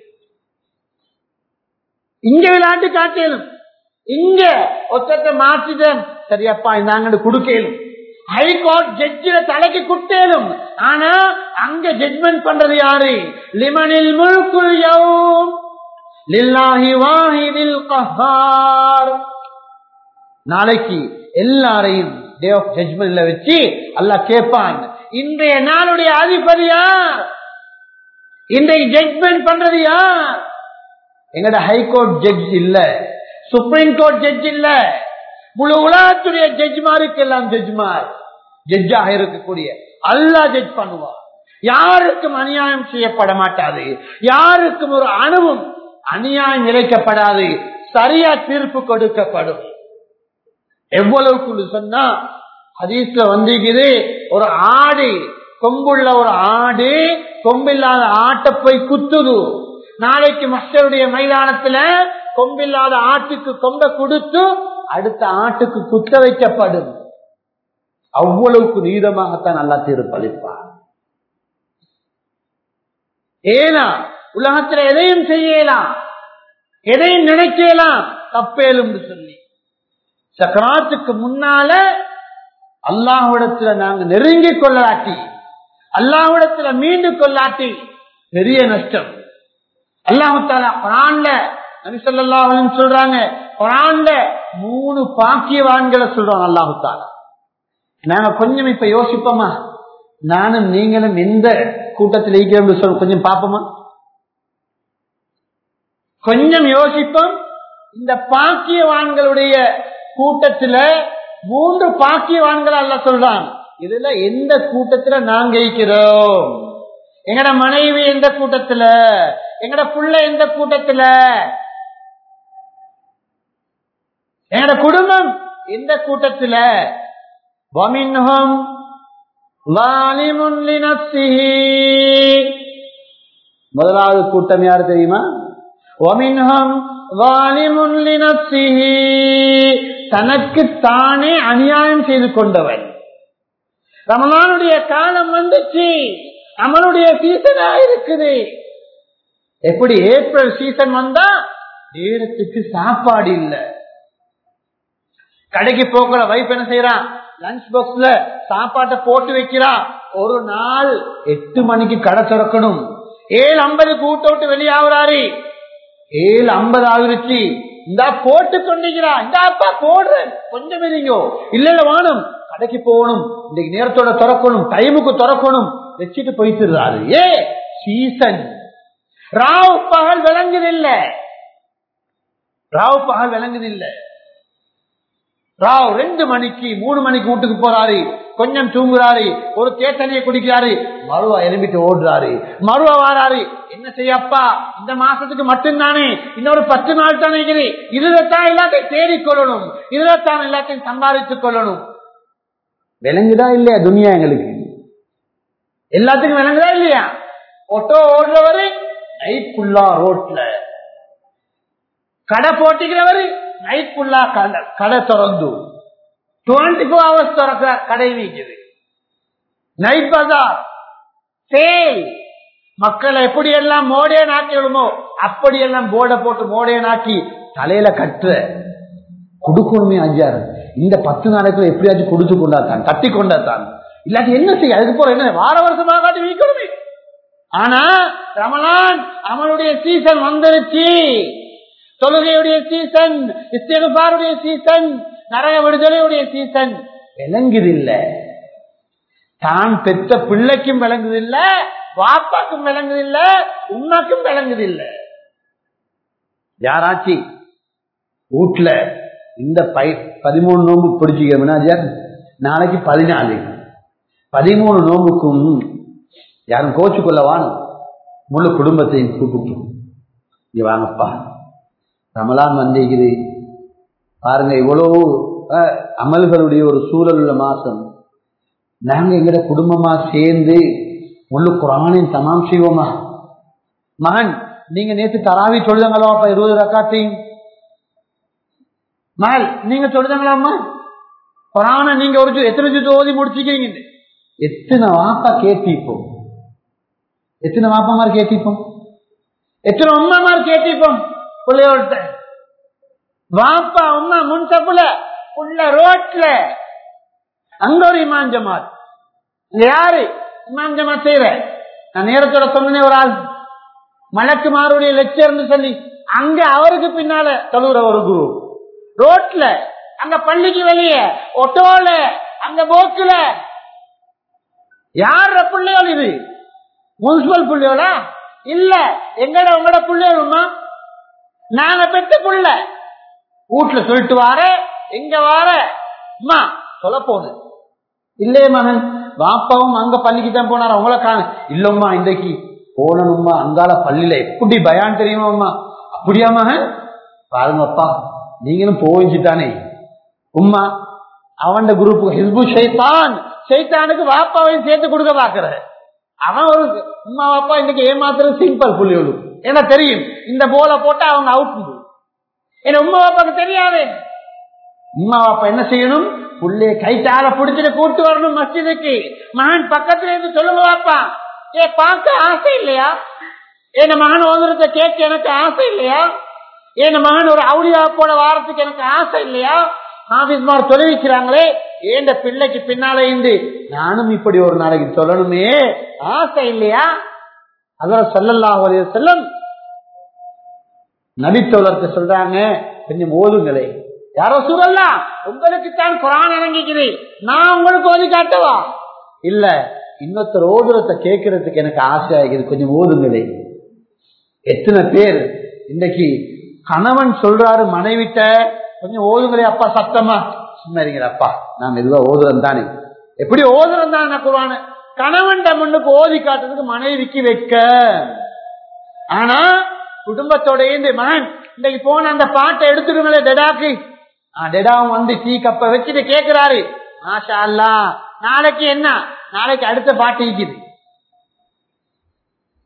இங்க விளையாட்டு காட்டேனும் இங்க ஒத்தத்தை மாற்றிட்டேன் சரியப்பா இந்தாங்க குடுக்கலும் ஹைகோர்ட் ஜட்ஜில தலைக்கு குட்டேலும் ஆனா அங்க ஜட்மெண்ட் பண்றது யாரு லிமனில் முழுக்குள் லில்லாஹி வாஹிதில் கஹார் நாளைக்கு எல்லாரையும் டே ஆஃப் ஜட்மெண்ட்ல வச்சு அல்லாஹ் கேட்பான் இன்றைய நாளுடைய அதிபதி யார் இன்றைக்கு ஜட்மெண்ட் பண்றது யார் எங்கட ஹைகோர்ட் ஜட்ஜ் இல்ல சுப்ரீம் கோர்ட் ஜட்ஜ் இல்ல முழு உலகத்துடைய ஜட்ஜ்மாருக்கு எல்லாம் ஜட்ஜ்மார் ஜட்ஜாக இருக்கக்கூடிய அல்லா ஜட்ஜ் பண்ணுவார் யாருக்கும் அநியாயம் செய்யப்பட மாட்டாது யாருக்கும் ஒரு அணுவும் அநியாயம் இழைக்கப்படாது சரியா தீர்ப்பு கொடுக்கப்படும் எவ்வளவுக்கு சொன்னா ஹதீஸ்ல வந்திருக்குது ஒரு ஆடு கொம்புள்ள ஒரு ஆடு கொம்பில்லாத ஆட்டை போய் குத்துது நாளைக்கு மக்களுடைய மைதானத்துல கொம்பில்லாத ஆட்டுக்கு கொம்ப கொடுத்து அடுத்த ஆட்டுக்கு குத்த வைக்கப்படும் அவ்வளவுக்கு நீதமாகத்தான் நல்லா தீர்ப்பளிப்பார் ஏனா உலகத்துல எதையும் செய்யலாம் எதையும் நினைக்கலாம் தப்பேலும் சொல்லி சக்கராத்துக்கு முன்னால அல்லாஹ்விடத்துல நாங்க நெருங்கி கொள்ளாட்டி அல்லாஹ்விடத்துல மீண்டு கொள்ளாட்டி பெரிய நஷ்டம் அல்லாஹால குரான்ல நபிசல்லாஹ் சொல்றாங்க குரான்ல மூணு பாக்கியவான்களை சொல்றோம் அல்லாஹால நாங்க கொஞ்சம் இப்ப யோசிப்போமா நானும் நீங்களும் எந்த கூட்டத்தில் இருக்கிறோம் சொல்ல கொஞ்சம் பார்ப்போமா கொஞ்சம் யோசிப்போம் இந்த பாக்கியவான்களுடைய கூட்டத்துல மூன்று பாக்கியவான்கள் அல்ல சொல்றான் இதுல எந்த கூட்டத்துல நாங்க இருக்கிறோம் எங்கட மனைவி எந்த கூட்டத்துல எங்கட புள்ள எந்த கூட்டத்துல எங்கட குடும்பம் எந்த கூட்டத்துல முதலாவது கூட்டம் யாரு தெரியுமா ஒமின்ஹம் வாலிமுன் லினப்சிஹி. தனக்கு தானே அநியாயம் செய்து கொண்டவன் ரமலானுடைய காலம் வந்துச்சு அமலுடைய சீசனா இருக்குது எப்படி ஏப்ரல் சீசன் வந்தா நேரத்துக்கு சாப்பாடு இல்ல கடைக்கு போகிற வைப் என்ன செய்யறான் லஞ்ச் பாக்ஸ்ல சாப்பாட்டை போட்டு வைக்கிறான் ஒரு நாள் எட்டு மணிக்கு கடை திறக்கணும் ஏழு ஐம்பது கூட்ட விட்டு வெளியாகிறாரு ஏழு ஐம்பது ஆகிருச்சு இந்த போட்டு கொண்டிருக்கிறா இந்த அப்பா போடுறேன் கொஞ்சம் இருங்கோ இல்ல இல்ல வாணும் கடைக்கு போகணும் இன்னைக்கு நேரத்தோட திறக்கணும் டைமுக்கு திறக்கணும் வச்சுட்டு போயிட்டுறாரு ஏ சீசன் ராவ் பகல் விளங்குதில்ல ராவ் பகல் விளங்குதில்ல ராவ் ரெண்டு மணிக்கு மூணு மணிக்கு வீட்டுக்கு போறாரு கொஞ்சம் தூங்குறாரு ஒரு தேத்தனையை குடிக்கிறாரு மருவா எலும்பிட்டு ஓடுறாரு மருவா வாராரு என்ன செய்யப்பா இந்த மாசத்துக்கு மட்டும்தானே இன்னொரு பத்து நாள் தானே இருக்குது இதுலத்தான் எல்லாத்தையும் தேடிக் கொள்ளணும் இதுலத்தான் எல்லாத்தையும் சம்பாதித்துக் கொள்ளணும் விளங்குதா இல்லையா துனியா எங்களுக்கு எல்லாத்துக்கும் விளங்குதா இல்லையா ஒட்டோ ஓடுறவரு நைட் ஃபுல்லா ரோட்ல கடை போட்டிக்கிறவரு நைட் ஃபுல்லா கடை கடை திறந்து டுவெண்ட்டி ஃபோர் ஹவர்ஸ் திறக்கிற கடை வீக்குது நைட் பஜார் சேல் மக்களை எப்படி எல்லாம் மோடைய நாக்கி விடுமோ அப்படி எல்லாம் போர்டை போட்டு மோடைய நாக்கி தலையில கட்டுற கொடுக்கணுமே அஞ்சாறு இந்த பத்து நாளைக்குள்ள எப்படியாச்சும் கொடுத்து கொண்டாத்தான் கட்டி கொண்டாத்தான் இல்லாட்டி என்ன செய்ய அதுக்கு போற என்ன வார வருஷமாக காட்டி வீக்கணுமே ஆனா ரமலான் அவனுடைய சீசன் வந்துருச்சு தொழுகையுடைய சீசன் இஸ்திகபாருடைய சீசன் நரக விடுதலையுடைய சீசன் விளங்குதில்ல தான் பெற்ற பிள்ளைக்கும் விளங்குதில்ல வாப்பாக்கும் விளங்குதில்ல உன்னாக்கும் விளங்குதில்ல யாராச்சி வீட்டுல இந்த பை பதிமூணு நோம்பு பிடிச்சிக்க நாளைக்கு பதினாலு பதிமூணு நோம்புக்கும் யாரும் கோச்சு கொள்ளவான் முழு குடும்பத்தையும் கூப்பிட்டு இங்க வாங்கப்பா ரமலான் வந்திருக்குது பாருங்க இவ்வளவு அஹ், அமல்களுடைய ஒரு சூழல் உள்ள மாசம் நாங்க எங்கட குடும்பமா சேர்ந்து முழு குரானையும் தமாம் செய்வோமா மகன் நீங்க நேத்து தராவி சொல்லுங்களோ அப்ப இருபது ரக்காத்தையும் மகள் நீங்க சொல்லுதாங்களாம்மா குரான நீங்க ஒரு ஜு- எத்தனை ஜூத்து ஓதி முடிச்சுக்கிறீங்க எத்தனை வாப்பா கேட்டிப்போம் எத்தனை வாப்பாமார் கேட்டிப்போம் எத்தனை உமாமார் கேட்டிப்போம் பிள்ளையோட வாப்பா உமா முன் தப்புல உள்ள ரோட்ல அங்க ஒரு இமாம் ஜமாத் இங்க யாரு இமாம் ஜமாத் செய்யற நான் நேரத்தோட சொன்னேன் ஒரு ஆள் மலக்கு மாருடைய லெக்சர்னு சொல்லி அங்க அவருக்கு பின்னால தொழுகிற ஒரு குரு ரோட்ல அங்க பள்ளிக்கு வெளியே ஒட்டோல அங்க போக்குல யார பிள்ளையோள் இது முனிசிபல் புள்ளியோளா இல்ல எங்கட உங்களோட புள்ளியோளுமா நாங்க பெற்ற புள்ள வீட்டுல சொல்லிட்டு வார எங்க வார அம்மா சொல்ல போகுது இல்லையே மகன் வாப்பாவும் அங்க பள்ளிக்கு தான் போனார் உங்களை காண இல்லம்மா இன்றைக்கு போனணும்மா அங்கால பள்ளியில எப்படி பயான் தெரியுமாம்மா அப்படியா மகன் பாருங்கப்பா நீங்களும் போயிச்சுட்டானே உம்மா அவன் குரூப் ஹிஸ்பு ஷைத்தான் ஷைத்தானுக்கு வாப்பாவையும் சேர்த்து கொடுக்க பாக்குற அவன் ஒரு உம்மா வாப்பா இன்னைக்கு ஏமாத்துறது சிம்பிள் புள்ளியோடு ஏன்னா தெரியும் இந்த போல போட்டா அவங்க அவுட் ஏன்னா உம்மா வாப்பாக்கு தெரியாது உம்மா வாப்பா என்ன செய்யணும் புள்ளைய கைத்தால புடிச்சிட்டு கூட்டு வரணும் மஸ்ஜிதுக்கு மகன் பக்கத்துல இருந்து சொல்லுங்க வாப்பா ஏ பார்க்க ஆசை இல்லையா என் மகன் ஓதுறத கேட்க எனக்கு ஆசை இல்லையா என் மகன் ஒரு அவுளியா போல வாரத்துக்கு எனக்கு ஆசை இல்லையா ஆபீஸ்மார் தொலைவிக்கிறாங்களே ஏண்ட பிள்ளைக்கு பின்னால இருந்து நானும் இப்படி ஒரு நாளைக்கு சொல்லணுமே ஆசை இல்லையா அதான் சொல்லலாம் ஒரு செல்லம் நபித்தோழர்கிட்ட சொல்றாங்க கொஞ்சம் ஓதுங்களே யாரோ சூழல்லாம் உங்களுக்கு தான் குரான் இறங்கிக்குது நான் உங்களுக்கு ஓதி காட்டவா இல்ல இன்னொருத்தர் ஓதுறத கேட்கறதுக்கு எனக்கு ஆசை ஆகிது கொஞ்சம் ஓதுங்களே எத்தனை பேர் இன்னைக்கு கணவன் சொல்றாரு மனைவிட்ட கொஞ்சம் ஓதுங்களே அப்பா சத்தமா சும்மா இருங்க அப்பா நான் மெதுவா ஓதுறேன் தானே எப்படி ஓதுறேன் தானே குரான கணவன் முன்னுக்கு ஓதி காட்டுறதுக்கு மனைவிக்கு வைக்க ஆனா குடும்பத்தோட இருந்து மகன் இன்னைக்கு போன அந்த பாட்டை எடுத்துடுங்களே டெடாக்கு டெடாவும் வந்து டீ கப்ப வச்சுட்டு கேக்குறாரு ஆஷா அல்லா நாளைக்கு என்ன நாளைக்கு அடுத்த பாட்டு இருக்குது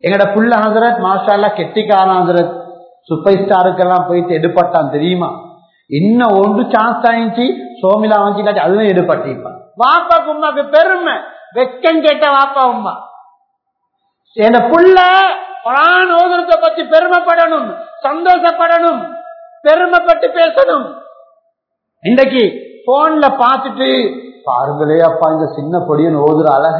எங்கட புள்ள ஹசரத் மாஷால்லா கெட்டிக்காரன் ஹசரத் சூப்பர் ஸ்டாருக்கெல்லாம் போயிட்டு எடுப்பட்டான் தெரியுமா இன்னும் ஒன்று சான்ஸ் ஆயிடுச்சு சோமிலா வந்து இல்லாட்டி அதுவும் எடுப்பட்டிருப்பான் வாப்பா உமாக்கு பெருமை வெக்கம் கேட்ட வாப்பா உமா என் புள்ள குரான் ஓதுறத பத்தி பெருமைப்படணும் சந்தோஷப்படணும் பெருமைப்பட்டு பேசணும் இன்றைக்கு போன்ல பார்த்துட்டு பாருங்களே அப்பா இந்த சின்ன பொடியன் ஓதுற அழக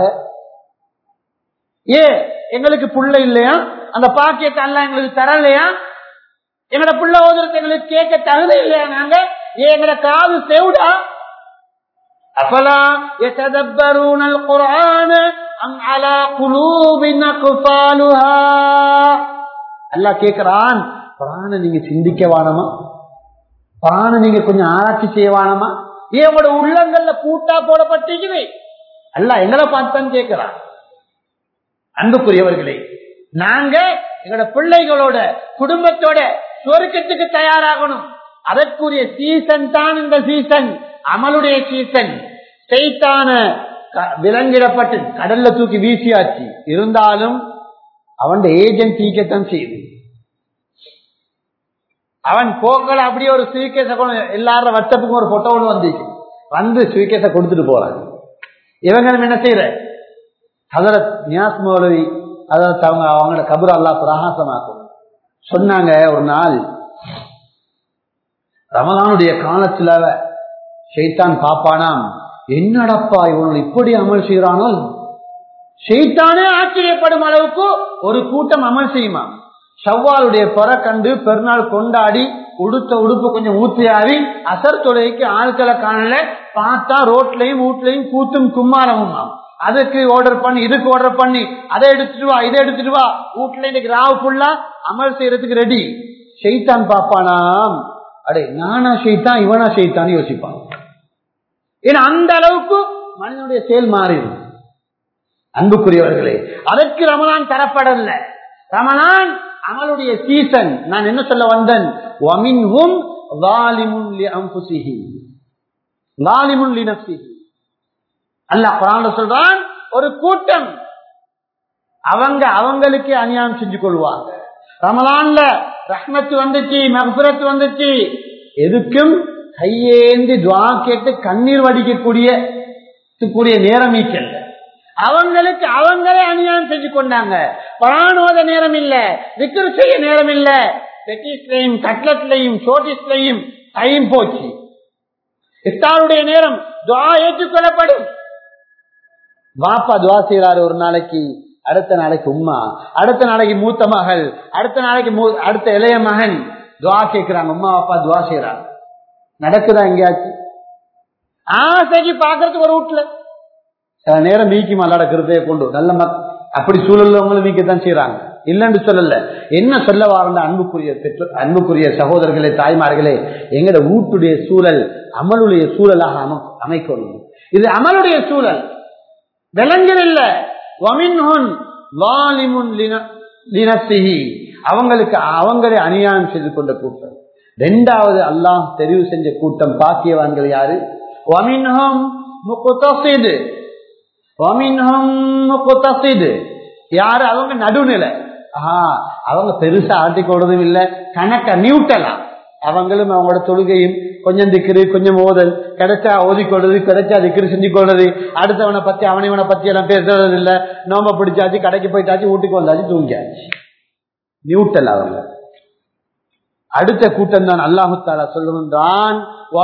ஏ எங்களுக்கு புள்ள இல்லையா அந்த பாக்கியத்தை எல்லாம் எங்களுக்கு தரலையா எங்கட புள்ள ஓதுறது எங்களுக்கு கேட்க தகுதி இல்லையா நாங்க ஏன் எங்கட காது செவுடா அஃபலா يتدبرون القرآن أم على قلوب أقفالها அல்லாஹ் கேக்குறான் குரான நீங்க சிந்திக்க வானமா குரான நீங்க கொஞ்சம் ஆராய்ச்சி செய்ய வானமா ஏன் உங்களோட உள்ளங்கள்ல பூட்டா போடப்பட்டிருக்குது அல்லாஹ் எங்களை பார்த்தான் கேட்கிறான் அன்புக்குரியவர்களே நாங்க எங்களோட பிள்ளைகளோட குடும்பத்தோட சொருக்கத்துக்கு தயாராகணும் அதற்குரிய சீசன் தான் இந்த சீசன் அமலுடைய சீசன் செய்தான விலங்கிடப்பட்டு கடல்ல தூக்கி வீசியாச்சு இருந்தாலும் அவன் ஏஜென்ட் சீக்கத்தான் செய்யுது அவன் போக்கள் அப்படியே ஒரு சுவிகேச எல்லாரும் வாட்ஸ்அப்புக்கும் ஒரு போட்டோ ஒன்று வந்துச்சு வந்து சுவிகேச கொடுத்துட்டு போறாங்க இவங்க என்ன செய்யற ஹசரத் நியாஸ் மௌலவி அதாவது அவங்க அவங்களோட கபர் அல்லா பிரகாசமாக்கும் சொன்னாங்க ஒரு நாள் ரமலானுடைய காலத்துல ஷெய்தான் பாப்பானாம் என்னடப்பா இவன் இப்படி அமல் செய்யறானோ ஷெய்தானே ஆச்சரியப்படும் அளவுக்கு ஒரு கூட்டம் அமல் செய்யுமா ஷவ்வாலுடைய பிற கண்டு பெருநாள் கொண்டாடி உடுத்த உடுப்பு கொஞ்சம் ஊத்தியாவி அசர் தொலைக்கு ஆட்களை காணல பார்த்தா ரோட்லயும் வீட்லயும் கூத்தும் கும்மாரமுமா அதுக்கு ஆர்டர் பண்ணி இதுக்கு ஆர்டர் பண்ணி அதை எடுத்துட்டு வா இதை எடுத்துட்டு வா வீட்டுல இன்னைக்கு ராவு ஃபுல்லா அமல் செய்யறதுக்கு ரெடி ஷெய்தான் பாப்பானாம் அடே நானா ஷெய்தான் இவனா ஷெய்தான் யோசிப்பான் ஏன்னா அந்த அளவுக்கு மனிதனுடைய செயல் மாறிடும் அன்புக்குரியவர்களே அதற்கு ரமலான் தரப்படல ரமலான் அமலுடைய சீசன் நான் என்ன சொல்ல வந்தேன் அல்லாஹ் குரான்ல சொல்றான் ஒரு கூட்டம் அவங்க அவங்களுக்கு அநியாயம் செஞ்சு கொள்வாங்க ரமலான்ல ரஹ்மத்து வந்துச்சு மகபுரத்து வந்துச்சு எதுக்கும் கையேந்தி துவா கேட்டு கண்ணீர் வடிக்கக்கூடிய கூடிய நேரம் ஈக்கல்ல அவங்களுக்கு அவங்களே அநியாயம் செஞ்சு கொண்டாங்க பரானோத நேரம் இல்ல விக்கிர செய்ய நேரம் இல்ல பெட்டிஸ்லையும் கட்லட்லையும் சோட்டிஸ்லையும் டைம் போச்சு இஃப்தாருடைய நேரம் துவா ஏற்றுக்கொள்ளப்படும் வாப்பா துவா செய்யறாரு ஒரு நாளைக்கு அடுத்த நாளைக்கு உம்மா அடுத்த நாளைக்கு மூத்த மகள் அடுத்த நாளைக்கு அடுத்த இளைய மகன் துவா கேட்கிறாங்க உமா அப்பா துவா செய்யறாங்க நடக்குதா எங்கேயாச்சும் ஆசைக்கு பாக்குறதுக்கு ஒரு வீட்டுல சில நேரம் மீக்கி மல்லாடக்கிறதே கொண்டு நல்ல மக் அப்படி சூழல்லவங்களும் மீக்கத்தான் செய்யறாங்க இல்லைன்னு சொல்லல என்ன சொல்ல வார்ந்த அன்புக்குரிய பெற்றோர் அன்புக்குரிய சகோதரர்களே தாய்மார்களே எங்கட வீட்டுடைய சூழல் அமலுடைய சூழலாக அம அமைக்கணும் இது அமலுடைய சூழல் விலங்கில் இல்ல அவங்களுக்கு அவங்களே அநியாயம் செய்து கொண்ட கூட்டம் ரெண்டாவது அல்லாஹ் தெரிவு செஞ்ச கூட்டம் பாக்கியவான்கள் யாரு யாரு அவங்க நடுநிலை ஆஹ் அவங்க பெருசா ஆட்டிக்கொடுறதும் இல்ல கணக்க நியூட்டலா அவங்களும் அவங்களோட தொழுகையும் கொஞ்சம் திக்கிரு கொஞ்சம் ஓதல் கிடைச்சா ஓதிக்கொள்றது கிடைச்சா திக்கிரு செஞ்சு கொள்றது அடுத்தவனை பத்தி அவனவனை பத்தி எல்லாம் பேசுறது இல்ல நோம்ப பிடிச்சாச்சு கடைக்கு போயிட்டாச்சு வீட்டுக்கு வந்தாச்சு தூங்கியாச்சு நியூட்டல் அவங்க அடுத்த கூட்டம் தான் அல்லாஹு தாலா சொல்லுகின்றான்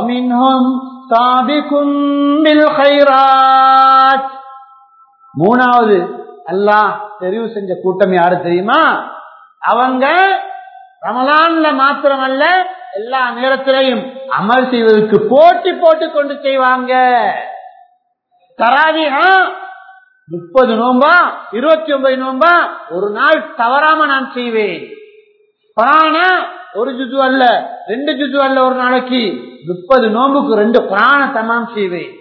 மூணாவது அல்லாஹ் தெரிவு செஞ்ச கூட்டம் யாரு தெரியுமா அவங்க ரமலான்ல மாத்திரமல்ல எல்லா நேரத்திலையும் அமல் செய்வதற்கு போட்டி போட்டு கொண்டு செய்வாங்க தராவியா முப்பது நோம்பா இருபத்தி ஒன்பது நோம்பா ஒரு நாள் தவறாம நான் செய்வேன் பரானா ஒரு ஜுது அல்ல ரெண்டு ஜுது அல்ல ஒரு நாளைக்கு முப்பது நோம்புக்கு ரெண்டு பிராண தமாம் செய்வேன்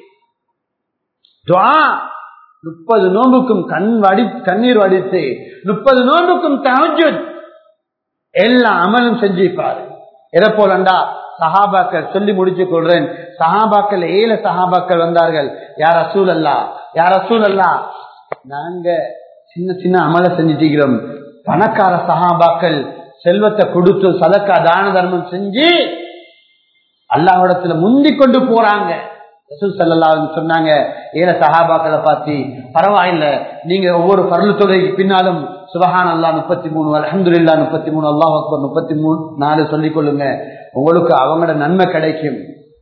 முப்பது நோம்புக்கும் கண் வடி கண்ணீர் வடித்து முப்பது நோம்புக்கும் தஹஜுத் எல்லா அமலும் செஞ்சிருப்பாரு எதை போலண்டா சஹாபாக்கள் சொல்லி முடிச்சு கொள்றேன் சஹாபாக்கள் ஏழு சஹாபாக்கள் வந்தார்கள் யார் அசூல் அல்லா யார் அசூல் அல்லா நாங்க சின்ன சின்ன அமலை செஞ்சுட்டீங்கிறோம் பணக்கார சகாபாக்கள் செல்வத்தை கொடுத்து சதக்கா தான தர்மம் செஞ்சு அல்லாஹிடத்துல முந்தி கொண்டு போறாங்க ரசூல் ஸல்லல்லாஹு அலைஹி வஸல்லம் சொன்னாங்க ஏன சஹாபாக்களை பார்த்து பரவாயில்ல நீங்க ஒவ்வொரு பரலு தொகைக்கு பின்னாலும் சுபஹான் அல்லாஹ் முப்பத்தி மூணு அலமதுல்லா முப்பத்தி மூணு அல்லாஹ் அக்பர் முப்பத்தி மூணு நாலு சொல்லிக் கொள்ளுங்க உங்களுக்கு அவங்களோட நன்மை கிடைக்கும்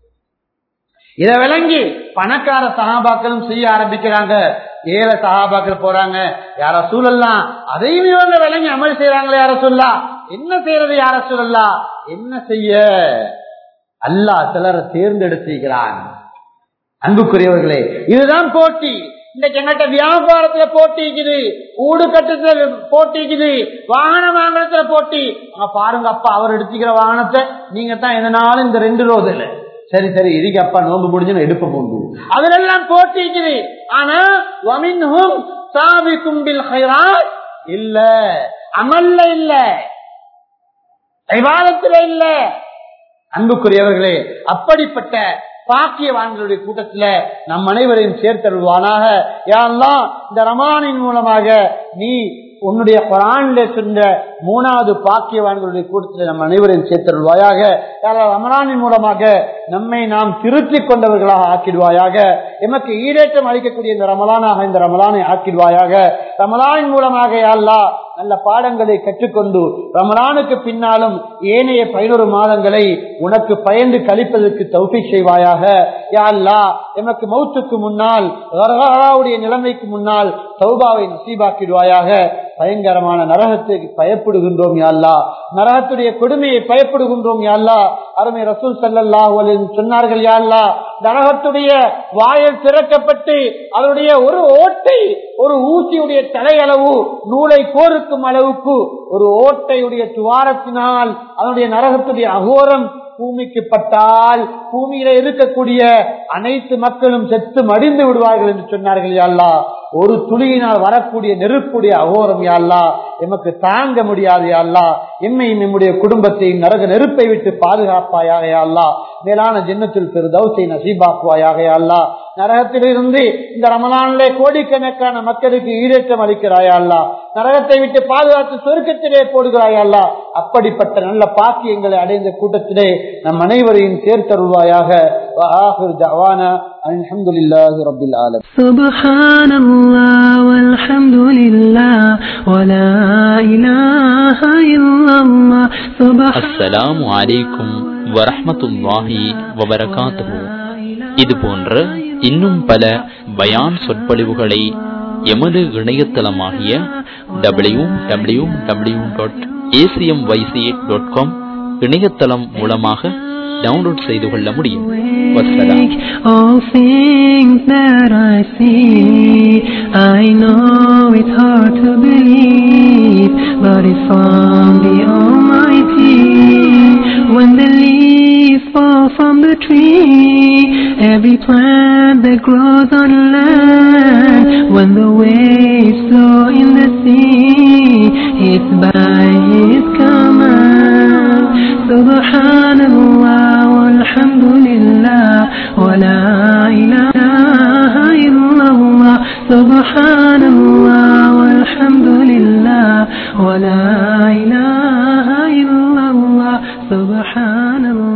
இதை விளங்கி பணக்கார சகாபாக்களும் செய்ய ஆரம்பிக்கிறாங்க ஏழை சகாபாக்கள் போறாங்க யார சூழல்லாம் அதையும் இவங்க விளங்கி அமல் செய்யறாங்களே யார சொல்லா என்ன செய்யறது யார சூழல்லா என்ன செய்ய அல்லாஹ் சிலரை தேர்ந்தெடுத்திருக்கிறான் அன்புக்குரியவர்களே இதுதான் போட்டி இன்னைக்கு எங்கிட்ட வியாபாரத்துல போட்டி இருக்குது ஊடு கட்டத்துல போட்டி இருக்குது வாகன வாகனத்துல போட்டி அங்க பாருங்க அப்பா அவர் எடுத்துக்கிற வாகனத்தை நீங்க தான் எதனாலும் இந்த ரெண்டு ரோது இல்ல சரி சரி இதுக்கு அப்பா நோம்பு முடிஞ்சு எடுப்ப போகுது அதுலெல்லாம் போட்டி இருக்குது ஆனா வமின்ஹும் சாபிக்கும் பில் ஹைராத் இல்ல அமல்ல இல்ல விவாதத்துல இல்ல அன்புக்குரியவர்களே அப்படிப்பட்ட பாக்கியவான்களுடைய கூட்டத்துல நம் அனைவரையும் சேர்த்தருள்வானாக யாரெல்லாம் இந்த ரமானின் மூலமாக நீ உன்னுடைய குரான்ல சென்ற மூணாவது பாக்கியவான்களுடைய கூட்டத்தில் நம் அனைவரையும் சேர்த்தருள்வாயாக யாராவது ரமலானின் மூலமாக நம்மை நாம் திருத்திக் கொண்டவர்களாக ஆக்கிடுவாயாக எமக்கு ஈடேற்றம் அளிக்கக்கூடிய இந்த ரமலானாக இந்த ரமலானை ஆக்கிடுவாயாக ரமலானின் மூலமாக யாழ்லா நல்ல பாடங்களை கற்றுக்கொண்டு ரமலானுக்கு பின்னாலும் ஏனைய பதினொரு மாதங்களை உனக்கு பயந்து கழிப்பதற்கு தௌஃபி செய்வாயாக யாழ்லா எமக்கு மௌத்துக்கு முன்னால் வரகாவுடைய நிலைமைக்கு முன்னால் சௌபாவை நசீபாக்கிடுவாயாக பயங்கரமான நரகத்துக்கு பயப்படுகின்றோம் யாழ்லா நரகத்துடைய கொடுமையை பயப்படுகின்றோம் யாழ்லா அருமை ரசூல் சல்லல்லா சொன்னார்கள் யாழ்லா நரகத்துடைய வாயில் திறக்கப்பட்டு அதனுடைய ஒரு ஓட்டை ஒரு ஊசியுடைய தலையளவு நூலை கோருக்கும் அளவுக்கு ஒரு ஓட்டையுடைய துவாரத்தினால் அதனுடைய நரகத்துடைய அகோரம் பூமிக்கு பட்டால் பூமியில இருக்கக்கூடிய அனைத்து மக்களும் செத்து மடிந்து விடுவார்கள் என்று சொன்னார்கள் யாழ்லா ஒரு துளியினால் வரக்கூடிய நெருப்புடைய அகோரம் யாழ்லா எமக்கு தாங்க முடியாது யாழ்லா எம்மையும் நம்முடைய குடும்பத்தையும் நரக நெருப்பை விட்டு பாதுகாப்பாயாக யாழ்லா மேலான ஜென்னத்தில் பெரு தௌசை நசீபாக்குவாயாக யாழ்லா நரகத்திலிருந்து இந்த ரமலானிலே கோடிக்கணக்கான மக்களுக்கு ஈரேற்றம் அளிக்கிறாயா அல்லா நரகத்தை விட்டு பாதுகாத்து சொருக்கத்திலே போடுகிறாயா அல்லா அப்படிப்பட்ட நல்ல பாக்கியங்களை அடைந்த கூட்டத்திலே நம் அனைவரையும் சேர்த்தருள்வாயாக الحمد لله رب العالمين سبحان الله والحمد لله ولا إله إلا الله سبحان அஸ்ஸலாமு அலைக்கும் வரஹ்மத்துல்லாஹி வபரகாத்துஹு இது போன்ற இன்னும் பல பயான் சொற்பொழிவுகளை எமது இணையதளமாகிய W W W dot ACM YC dot com இணையதளம் மூலமாக டவுன்லோட் செய்து கொள்ள முடியும் வசலாம் All things that I see, I know it's hard to believe, but it's from the Almighty. When the leaves fall from the tree, every plant that grows on land, when the waves flow in the sea, it's by His command. Subhanallah walhamdulillah wa la ilaha illallah. Subhanallah walhamdulillah wa la ilaha illallah. Subhanallah.